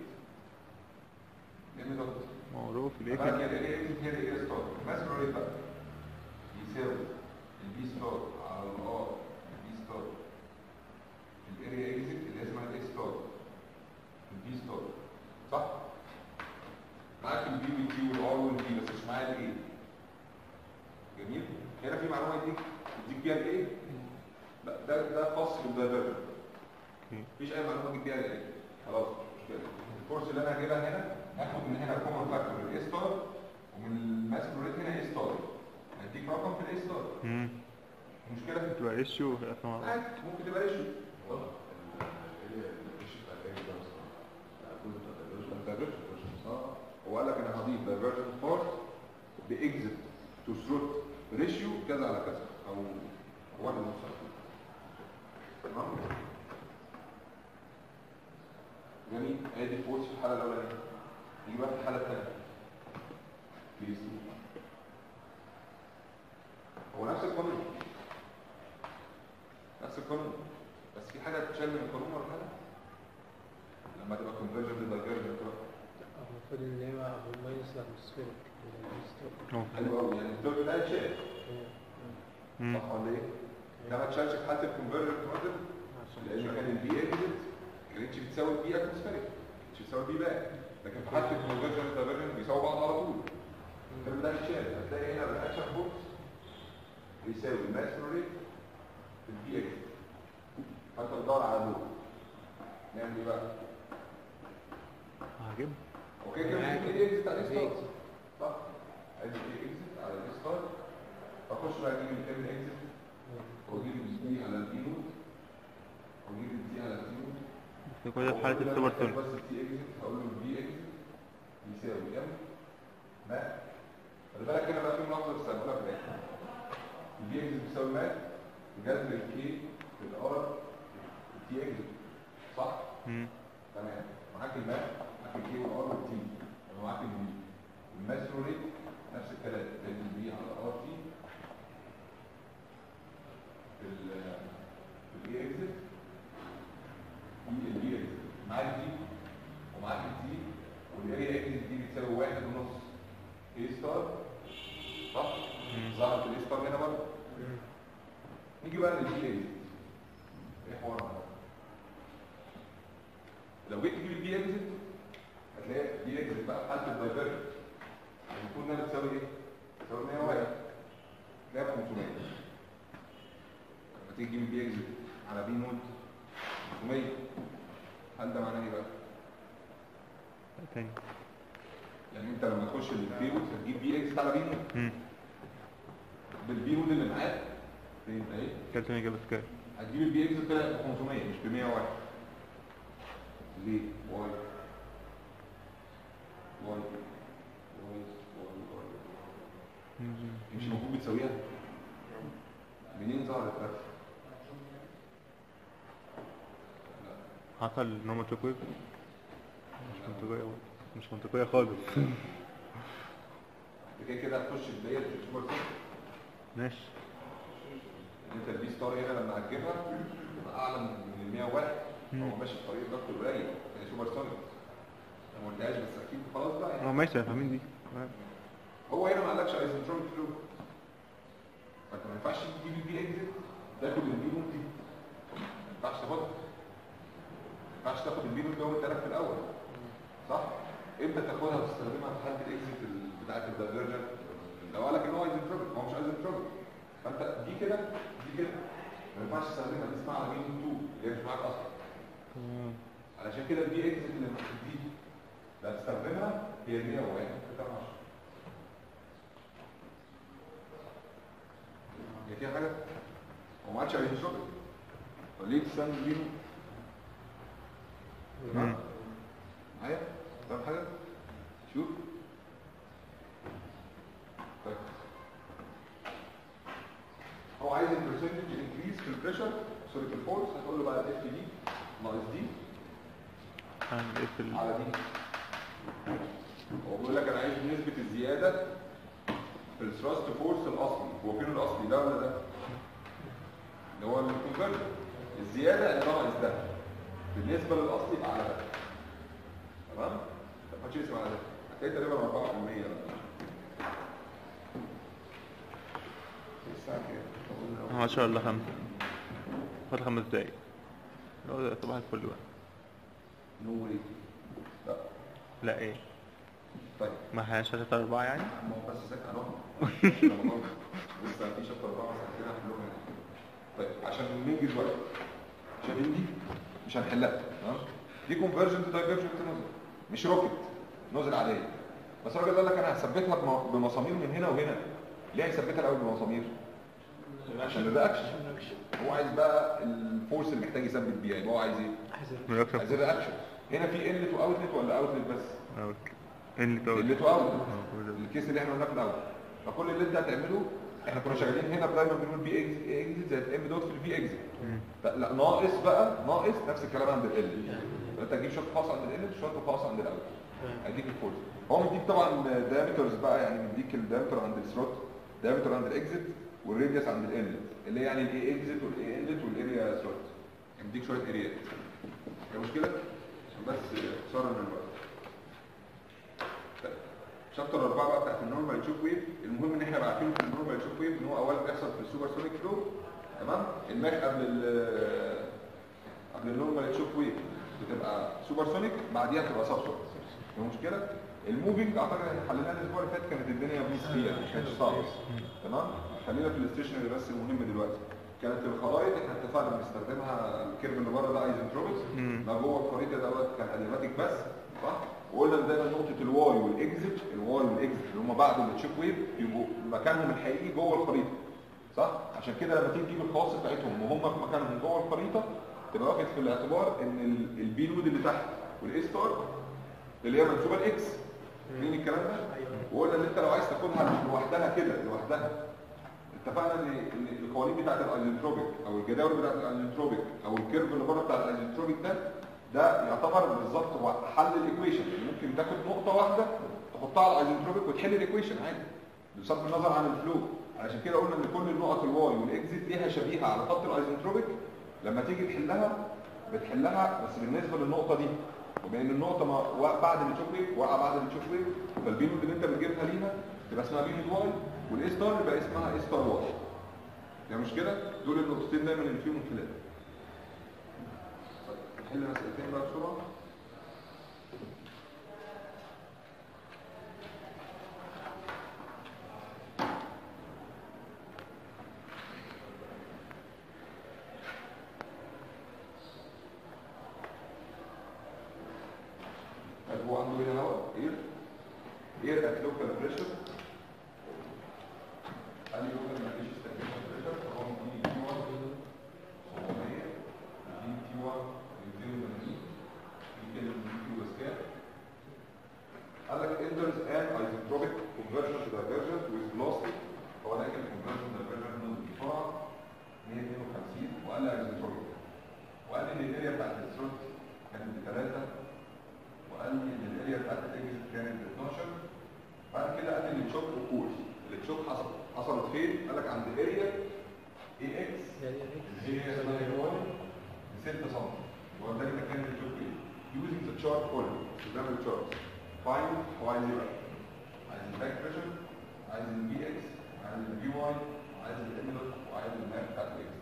ام دوت معروف بقى الايه كده ايه اكس هي الايه ستار الماسكول ريت بقى يساوي البي ستار على الار البي ستار الاريا اكزيت اللي اسمها الاي ستار البي ستار صح؟ معاك البي والتي والار والبي بس مش معايا الايه جميل هنا في معلومه يديك يديك بيها الايه لا ده ده خاص بالدايفرجن اوكي. مفيش اي معلومه تجيب بيها الايه خلاص مش كده الكورس اللي انا هجيبها هنا هاخد من هنا كومن فاكتور الاي ستار ومن الماسكول ريت هنا اي ستار هديك رقم في الاي ستار مم. المشكله تبقى ايشيو في الاخر مع بعض. عادي ممكن تبقى ريشيو هو قال لك انا هضيف دايفرجن فورس باكزت تو ثروت ريشيو كذا على كذا او واحد ونص تمام جميل ادي فورس في الحاله الاولانيه نيجي بقى في الحاله الثانيه بليز هو نفس القانون نفس القانون بس في حاجه تتشال من القانون ولا حاجه لما تبقى كونفرجن للدايفرجن المفروض ان هي ماينس الاتموسفيريك أهو. حلو قوي يعني الدور ده يتشال مم. صح ولا ايه؟ ده ما اتشالش في حاله الكونفرجن موديل لان كان البي اكزت ما كانتش بتساوي البي اتموسفيريك ما كانتش بتساوي البي باك لكن في حاله الكونفرجن والدايفرجن بيساووا بعض على طول الترم ده يتشال هتلاقي هنا الرياكشن فورس بيساوي الماس ريت في البي اكزت فانت بتدور على دول نعمل ايه بقى؟ هجيب اوكي كده معاك. في اكزت على في الستار exit. صح ادي في اكزت على الستار اخش بقى اجيب الام اكزت واجيب البي على البي نوت واجيب التي على التي نوت بس كل ده في حالة السوبر سونيك بس التي اكزت هقول له البي اكزت يساوي ام ما خلي بالك هنا بقى في ملاحظه بس هقولها في الاخر البي اكزت بيساوي ما جذر الكي في الار التي اكزت صح؟ مم. تمام معاك الماء معاك الكي والار والتي ومعاك البي الماسرو ريت نفس الكلام زي البي على ار تي في ال في الاي اكزت في البي اكزت معاك دي ومعاك التي والاريا اكزت دي بتساوي واحد ونص اي ستار صح؟ ظهرت الاي ستار هنا برضه نيجي بقى للبي اكزت ايه حوارنا بقى؟ لو جيت تجيب البي اكزت هتلاقي البي اكزت بقى في حاله الدايفرجن المفروض انها بتساوي ايه؟ بتساوي 101 تلاقيها ب 500 لما تيجي تجيب البي اكزت على بي نوت 500 هل ده معناه ايه بقى؟ تاني يعني انت لما تخش البيروت هتجيب بي اكزت على بي نوت مم. بالبي نوت اللي معاك فين اهي كابتن اجابة كام هتجيب البي اكزت طلع ب 500 مش ب 101 ليه؟ واي واي واي واي مم. مش المفروض بتساويها منين ظهرت بس حصل نوم تشوكويف مش منطقية أوي. مش منطقية خالص كده كده هتخش في ديت السوبر سيت ماشي ان انت البي ستار هنا لما هتجيبها تبقى اعلى من ال 101 هو ماشي في طريق الضغط القليل هي سوبر سونيك انا ما قلتهاش بس اكيد خلاص بقى يعني اه ماشي فاهمين دي تمام. هو هنا ما قالكش ايزنتروبيك فلو فانت ما ينفعش تجيب البي اكزت تاخد البي نوت دي ما ينفعش تاخدها ما ينفعش تاخد البي نوت ده وانت في الاول صح؟ امتى تاخدها وتستخدمها في حاله الاكزت ال- بتاعت الدايفرجن لو قال لك ان هو ايزنتروبيك هو مش ايزنتروبيك فانت دي كده دي كده ما ينفعش تستخدمها دي اسمها على بي نوت 2 اللي هي مش معاك اصلا تمام عشان كده البي اكزت اللي دي اللي هتستخدمها هي ال 101 بتاع 10 هي فيها حاجه هو ما عادش عليه شغل ليه تستخدم بيه مم. معايا فاهم حاجه شوف طيب هو عايز البرسنتج انكريز في البريشر سوري في الفورس هتقول له بقى الاف دي ناقص دي هعمل ايه في ال... على دي هو بيقول لك انا عايز نسبه الزياده في الثراست فورس الاصلي هو فين الاصلي ده ولا ده اللي هو الكونفرجن الزياده اللي ناقص ده بالنسبه للاصلي يبقى على ده تمام طب ما تشيل اسمع على ده هتلاقي تقريبا 4% ولا الساعه كام 10 ولا 5 فاضل خمس دقايق لو صباح الفل بقى نو واي لا لا ايه طيب ما احنا شاشة أربعة يعني ما هو بس ساكت عنهم لسه في شابتر اربعه ساعتين هنحلهم هنا طيب عشان ننجز وقت شايفين دي مش هنحلها تمام دي كونفرجنت دايفرجنت نوزل مش روكت نوزل عاديه بس الراجل قال لك انا هثبت لك م- بمسامير من هنا وهنا ليه هيثبتها الاول بمسامير عشان الرياكشن هو عايز بقى الفورس اللي محتاج يثبت بيها يبقى هو عايز ايه مركب عايز الرياكشن هنا في انلت واوتلت ولا اوتلت بس اوت اللي تو انلت واوتلت الكيس اللي احنا قلناه في الاول فكل اللي انت هتعمله احنا كنا شغالين هنا دايما بنقول بي اكزit زائد ام دوت في البي اكزit لا ناقص بقى ناقص نفس الكلام عند ال انت هتجيب شويه خاص عند ال شويه خاص عند الاول هيديك الفورس هو مديك طبعا دايمترز بقى يعني مديك الدايمتر عند الثروت دايمتر عند الاكزit والراديوس عند الانلت اللي هي يعني الاي اكزit والاي انلت والاريا ثروت مديك شويه اريات هي مشكله عشان بس اختصارا من الوقت طيب. شابتر 4 بقى بتاعت النورمال تشوك ويف المهم ان احنا عارفين في النورمال تشوك ويف ان هو اولا بيحصل في السوبر سونيك فلو تمام الماك قبل ال قبل النورمال تشوك ويف بتبقى سوبر سونيك بعديها بتبقى سب سونيك في مشكله الموفينج اعتقد احنا حليناها الاسبوع اللي فات كانت الدنيا بيس فيها ما كانتش صعبه تمام خلينا في الاستيشنري بس المهم دلوقتي كانت الخرائط احنا اتفقنا بنستخدمها الكيرف اللي بره ده ايزنتروبكس مم. ما جوه الخريطه دوت كان اديماتيك بس صح وقلنا إن دايما نقطه الواي والاكزit الواي والاكزit اللي هم بعد التشيك ويف يبقوا مكانهم الحقيقي جوه الخريطه صح عشان كده لما تيجي تجيب الخواص بتاعتهم وهم في مكانهم جوه الخريطه تبقى واخد في الاعتبار ان ال- البي نود اللي تحت والاي ستار اللي هي منسوبه الاكس مين الكلام ده وقلنا ان انت لو عايز تاخدها لوحدها كده لوحدها اتفقنا ان ان القوانين بتاعت الايزنتروبيك او الجداول بتاعت الايزنتروبيك او الكيرف اللي بره بتاع الايزنتروبيك ده ده يعتبر بالظبط هو حل الايكويشن يعني ممكن تاخد نقطه واحده تحطها على الايزنتروبيك وتحل الايكويشن عادي بصرف النظر عن الفلو علشان كده قلنا ان كل النقط الواي والاكزيت ليها شبيهه على خط الايزنتروبيك لما تيجي تحلها بتحلها بس بالنسبه للنقطه دي وبما ان النقطه ما وا- بعد التشوك ويف واقعه بعد التشوك ويف فالبينود اللي انت بتجيبها ليها تبقى اسمها بينود واي والاي ستار يبقى اسمها اي ستار واي يعني مش كده دول النقطتين دايما اللي فيهم خلاف طيب نحل مسألتين بقى بسرعه طيب هو عنده هنا هواء اير اير ات لوكال بريشر قال لي لوكال ما فيش استخدام بريشر فهو مديني تي 1 700 مديني تي 1 280 يتكلم من تي بس كام قال لك enters an isotropic conversion to divergent with velocity هو ده كان conversion to divergent نود بسرعه 152 وقال لي isotropic وقال لي ان الاريا بتاعت الثروت كانت بثلاثه وقال لي ان الاريا بتاعت الاكس كانت ب 12 بعد كده قال لي التشوك وكول التشوك حصل حصلت فين؟ قال لك عند اريا اي اكس اللي هي اسمها اي واي ب 6 سم هو ده اللي كان التشوك ايه؟ using the chart column استخدام الشارت find هو عايز ايه بقى؟ عايز الباك بريشر عايز البي اكس عايز البي واي وعايز الانلت وعايز الماب بتاعت الاكس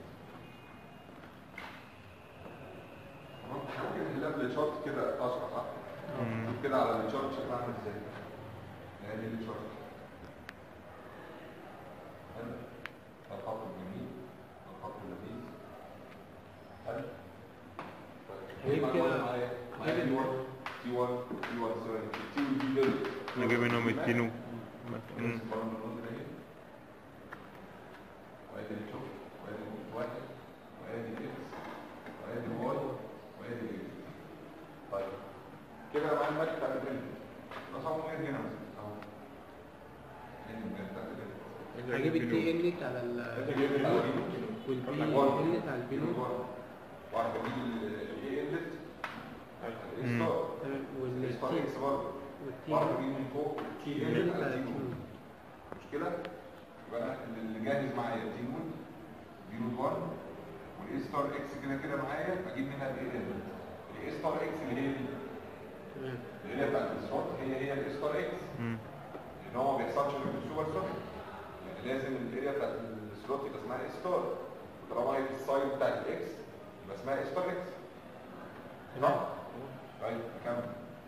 تمام ممكن نحلها بالشارت كده اسرع صح؟ مم. شوف كده على الشارت شكلها عامل ازاي يعني دي الشارت حلو ده الخط الجميل ده الخط اللذيذ حلو طيب هي معايا- كده- معايا معايا ادي 1 تي 1 تي 1 سوري تي ودي دول نجيب منهم التينو مم. وادي الشوف وادي واحد وادي اكس وادي واي وادي اكس طيب كده انا معايا الماتش بتاع البرنت رقم واحد هنا مثلا اهو هنا البرنت بتاع البرنت هجيب التي انت على ال هجيب البي والبي انت على البي نوت واحد بجيب الاي انلت مم. الستار تمام الستار والتي اكس برضه والتي واحد بجيب من فوق تي انت انلت على على تي التي نوت مشكلة يبقى انا اللي جاهز معايا تي نود بي نود 1 والاي ستار اكس كده كده معايا بجيب منها الاي ال الاي ستار اكس اللي هي تمام اللي هي بتاعت السلوت هي هي الاي ستار اكس مم. لان هو ما بيحصلش غير في السوبر سوت يعني لازم الاريا بتاعت السلوت يبقى اسمها اي ستار وطالما هي في السايد بتاعت الاكس يبقى اسمها اي ستار اكس صح؟ طيب كمل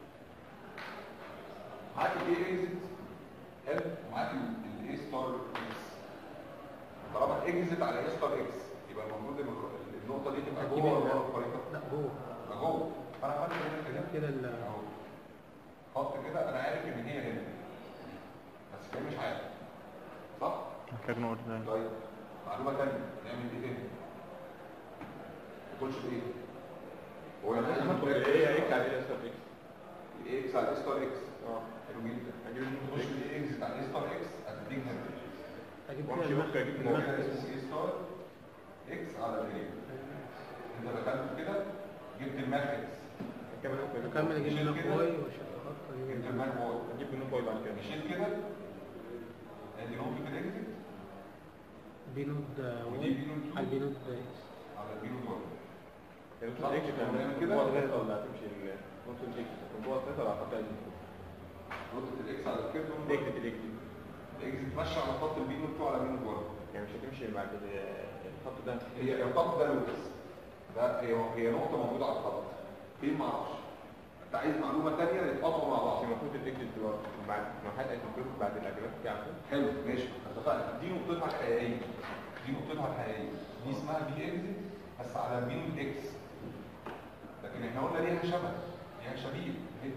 معاك الاي اكزت حلو ومعاك الاي ستار اكس طالما اكزت على اي ستار اكس يبقى المفروض ان النقطه دي تبقى هتجيب جوه ال- ولا بره الخريطه؟ لا جوه تبقى جوه فانا عملت هنا كده كده ال اهو خط كده انا عارف ان هي هنا بس هي مش عارف صح؟ محتاج نقطة تاني طيب معلومه ثانيه نعمل ايه تاني؟ ما تقولش بايه؟ هو يعني ايه هيك على ايه ستار اكس الايه اكس على الاي ستار اكس اه حلو جدا هجيب تخش الايه اكس على الاي ستار اكس هتديك هنا هجيب وامشي كده ممكن اجيب هو موجود كده اسمه ايه ستار اكس على الايه انت دخلت كده جبت الماك اكس كمان ممكن اجيب اكمل اجيب شيل منها كده. واي واشوف خط جبت اجيب الماك واي اجيب منه باي بعد كده مشيت كده ادي نقطه الاكزit بي نوت ودي واي بي نوت على البي نوت اكس على البي نوت واي يعني صح، نقطة الاكس نعمل هتعمل كده؟ كده جوه الثلاثة ولا هتمشي ال- نقطة الاكس جوه الثلاثة ولا هتحط نقطه الاكس على الكيرف الاكس الاكس الاكزit ماشيه على خط البي نوت على البي نوت واي يعني مش هتمشي بعد ال- الخط ده هي الخط ده لوكس ده هي هي نقطه موجوده على الخط فين ما اعرفش انت عايز معلومه ثانيه يتقاطعوا مع بعض بس المفروض الاكس تبقى بعد ما حد هيكون بعد الاجابات بتاعته حلو ماشي اتفقنا دي نقطتها الحقيقيه دي نقطتها الحقيقيه دي اسمها بي اكزit بس على البي نوت اكس لكن احنا قلنا ليها شبه ليها شبيه اهي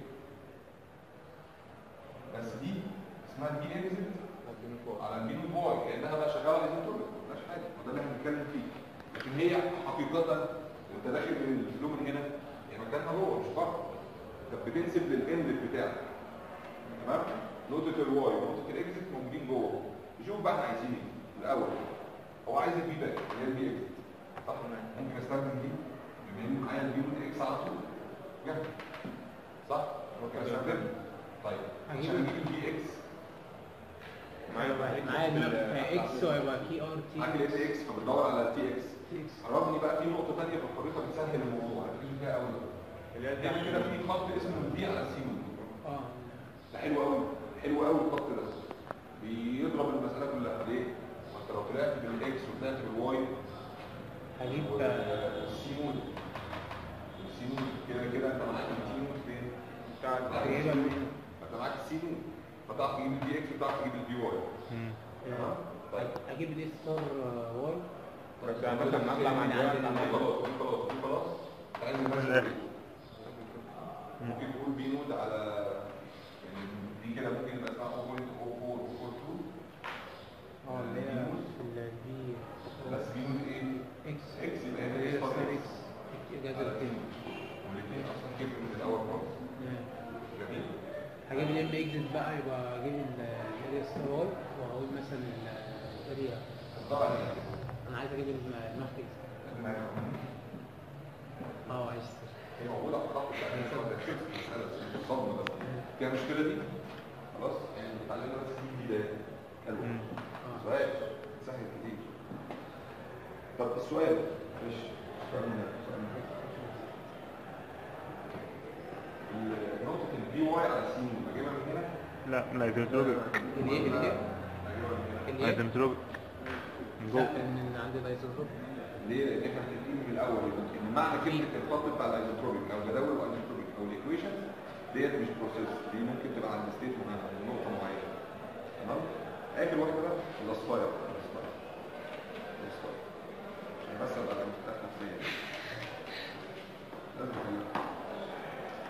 بس دي اسمها بي اكزit على البي نوت واي كانها بقى شغاله على الايزوتوبيك ما فيهاش حاجه وده اللي احنا بنتكلم فيه لكن هي حقيقه وانت داخل من الفلو من هنا هي مكانها جوه مش بره انت بتنسب للاند بتاعك تمام نقطه الواي ونقطه الاكزit موجودين جوه نشوف بقى احنا عايزين ايه الاول هو عايز البي باك اللي هي البي اكزit صح ممكن استخدم دي بما ان معايا البي نوت اكس على طول جاهز صح ممكن استخدمها طيب عشان اجيب البي اكس معايا بقى X معايا في ال- الماب اكس وهيبقى كي ار تي معاك الاس اكس فبتدور على التي اكس تي اكس قربني بقى في نقطه ثانيه في الخريطه بتسهل الموضوع هتركز فيها قوي اللي هي يعني كده في خط اسمه البي على سي اه ده حلو قوي حلو قوي الخط ده بيضرب المساله كلها ليه؟ ما انت لو طلعت بالاكس وطلعت بالواي هجيب والسي نود السي نود كده كده انت معاك التي نود فين؟ بتاع هجيبها منين؟ انت معاك السي نود فتعرف تجيب البي اكس وتعرف تجيب البي واي مم. تمام؟ طيب هجيب الاي ستار واي بس مثلا لما اطلع مع الجوال دي خلاص دي خلاص دي خلاص انت عايز المسألة دي. ممكن تقول بي نود على يعني دي كده ممكن يبقى اسمها 0.04042 اه اللي هي في البي بس بي نود ايه؟ اكس اكس يبقى هنا اللي هي اكس ستار اكس اكس اجازه على التاني والاثنين اصلا كده من الاول خالص جميل هجيب الام اكزت بقى يبقى اجيب الاريا ستار واي وهقول مثلا الاريا طبعا انا عايز اجيب الماف اكس اه عايز هي موجوده على الخط بتاع المساله الصدمه بس فيها المشكله دي خلاص يعني اتعلمنا بس دي بدايه حلو مم. اه سؤال سهل كتير طب السؤال مش سؤال من سؤال من ال- نقطة البي واي على سي بجيبها من هنا لا من الايزنتروبيك الايه الايه بجيبها من هنا الايه ايزنتروبيك من لا جوه ان عندي الايزوتوب ليه؟ لان احنا متفقين من الاول ان معنى كلمة الخط بتاع الايزوتروبيك او جداول الايزوتروبيك او الايكويشن ديت مش بروسيس دي ممكن تبقى عند ستيت معينة عند نقطة معينة تمام؟ اخر واحدة بقى الاصفاير الاصفاير الاصفاير عشان بس ابقى مرتاح نفسيا لازم احلها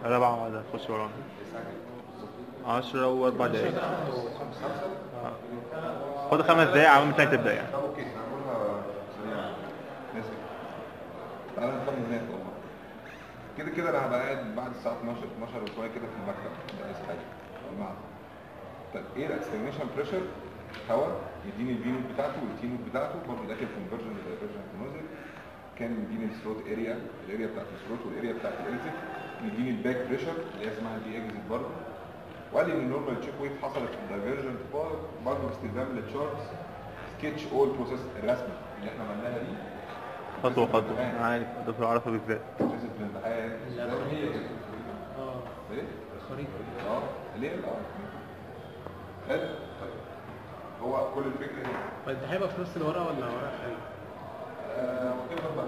رابعة واحدة تخش ورانا الساعه كام بالظبط عشرة وأربع دقايق خمسة آه. خد خمس دقايق عمال ما تبدأ يعني طب اوكي هنعملها سريعا ناسي تعالى نكمل هناك والله كده كده انا هبقى قاعد بعد الساعه 12 12 وشويه كده في المكتب ده عايز حاجه في المعهد طيب ايه الاكسترنيشن بريشر هواء يديني البي نوت بتاعته والتي نوت بتاعته برضه داخل كونفرجن لدايفرجن نوزل كان يديني الثروت اريا الاريا بتاعت الثروت والاريا بتاعت الاكزيت يديني الباك بريشر اللي هي اسمها البي اكزيت برضه وقال لي ان النورمال تشيك ويف حصلت في الدايفرجنت بار برضه باستخدام التشارتس سكتش اول بروسيس الرسمه اللي احنا عملناها دي خطوة خطوة أنا عارف دكتور عرفة بالذات بروسيس الامتحان لا، ده هي كده. اه ايه؟ خريطة اه ليه اه حلو طيب هو كل الفكره هنا طيب ده هيبقى في نص الورقة ولا ورقة تانية؟ آه، وكده بقى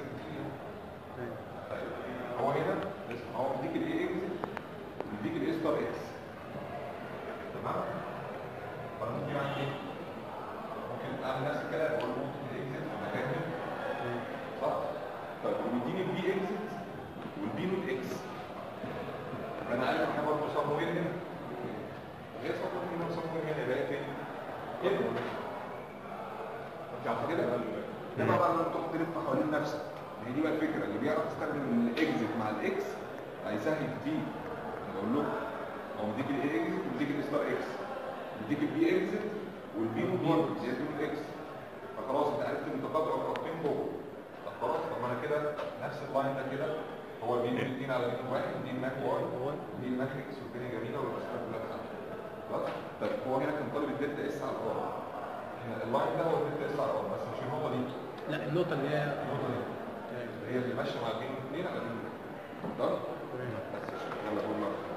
هو هنا اسمع، هو مديك الاي اكس مديك الاي ستار اكس تمام فانا ممكن اعمل ايه ممكن اعمل نفس الكلام اقول له ممكن الاكزيت في مكان هنا صح طيب ومديني البي اكزيت والبي نوت اكس انا عارف ان احنا برضه صموير هنا غير صموير هنا وصموير هنا يبقى ايه تاني كده صح كده ده طبعا لما تقعد تلف حوالين نفسك هي دي بقى الفكره اللي بيعرف يستخدم الاكزيت مع الاكس هيسهل كتير انا بقول لكم هو مديك الاي اكزيت ومديك الاستار اكس مديك البي اكزيت والبي نوت برضه زي البي نوت اكس فخلاص انت عرفت ان تقاطع الخطين جوه طب خلاص طب ما انا كده نفس اللاين ده كده هو البي نوت 2 على بي نوت 1 دي الماك واي ودي الماتريكس والدنيا جميله والاسئله كلها تمام خلاص طب هو هنا كان طالب الدلتا اس على الار هنا اللاين ده هو الدلتا اس على الار بس مش النقطه دي لا النقطة اللي هي النقطه دي تمام. هي اللي ماشيه مع بين اثنين على بين تمام بس عشان يلا قول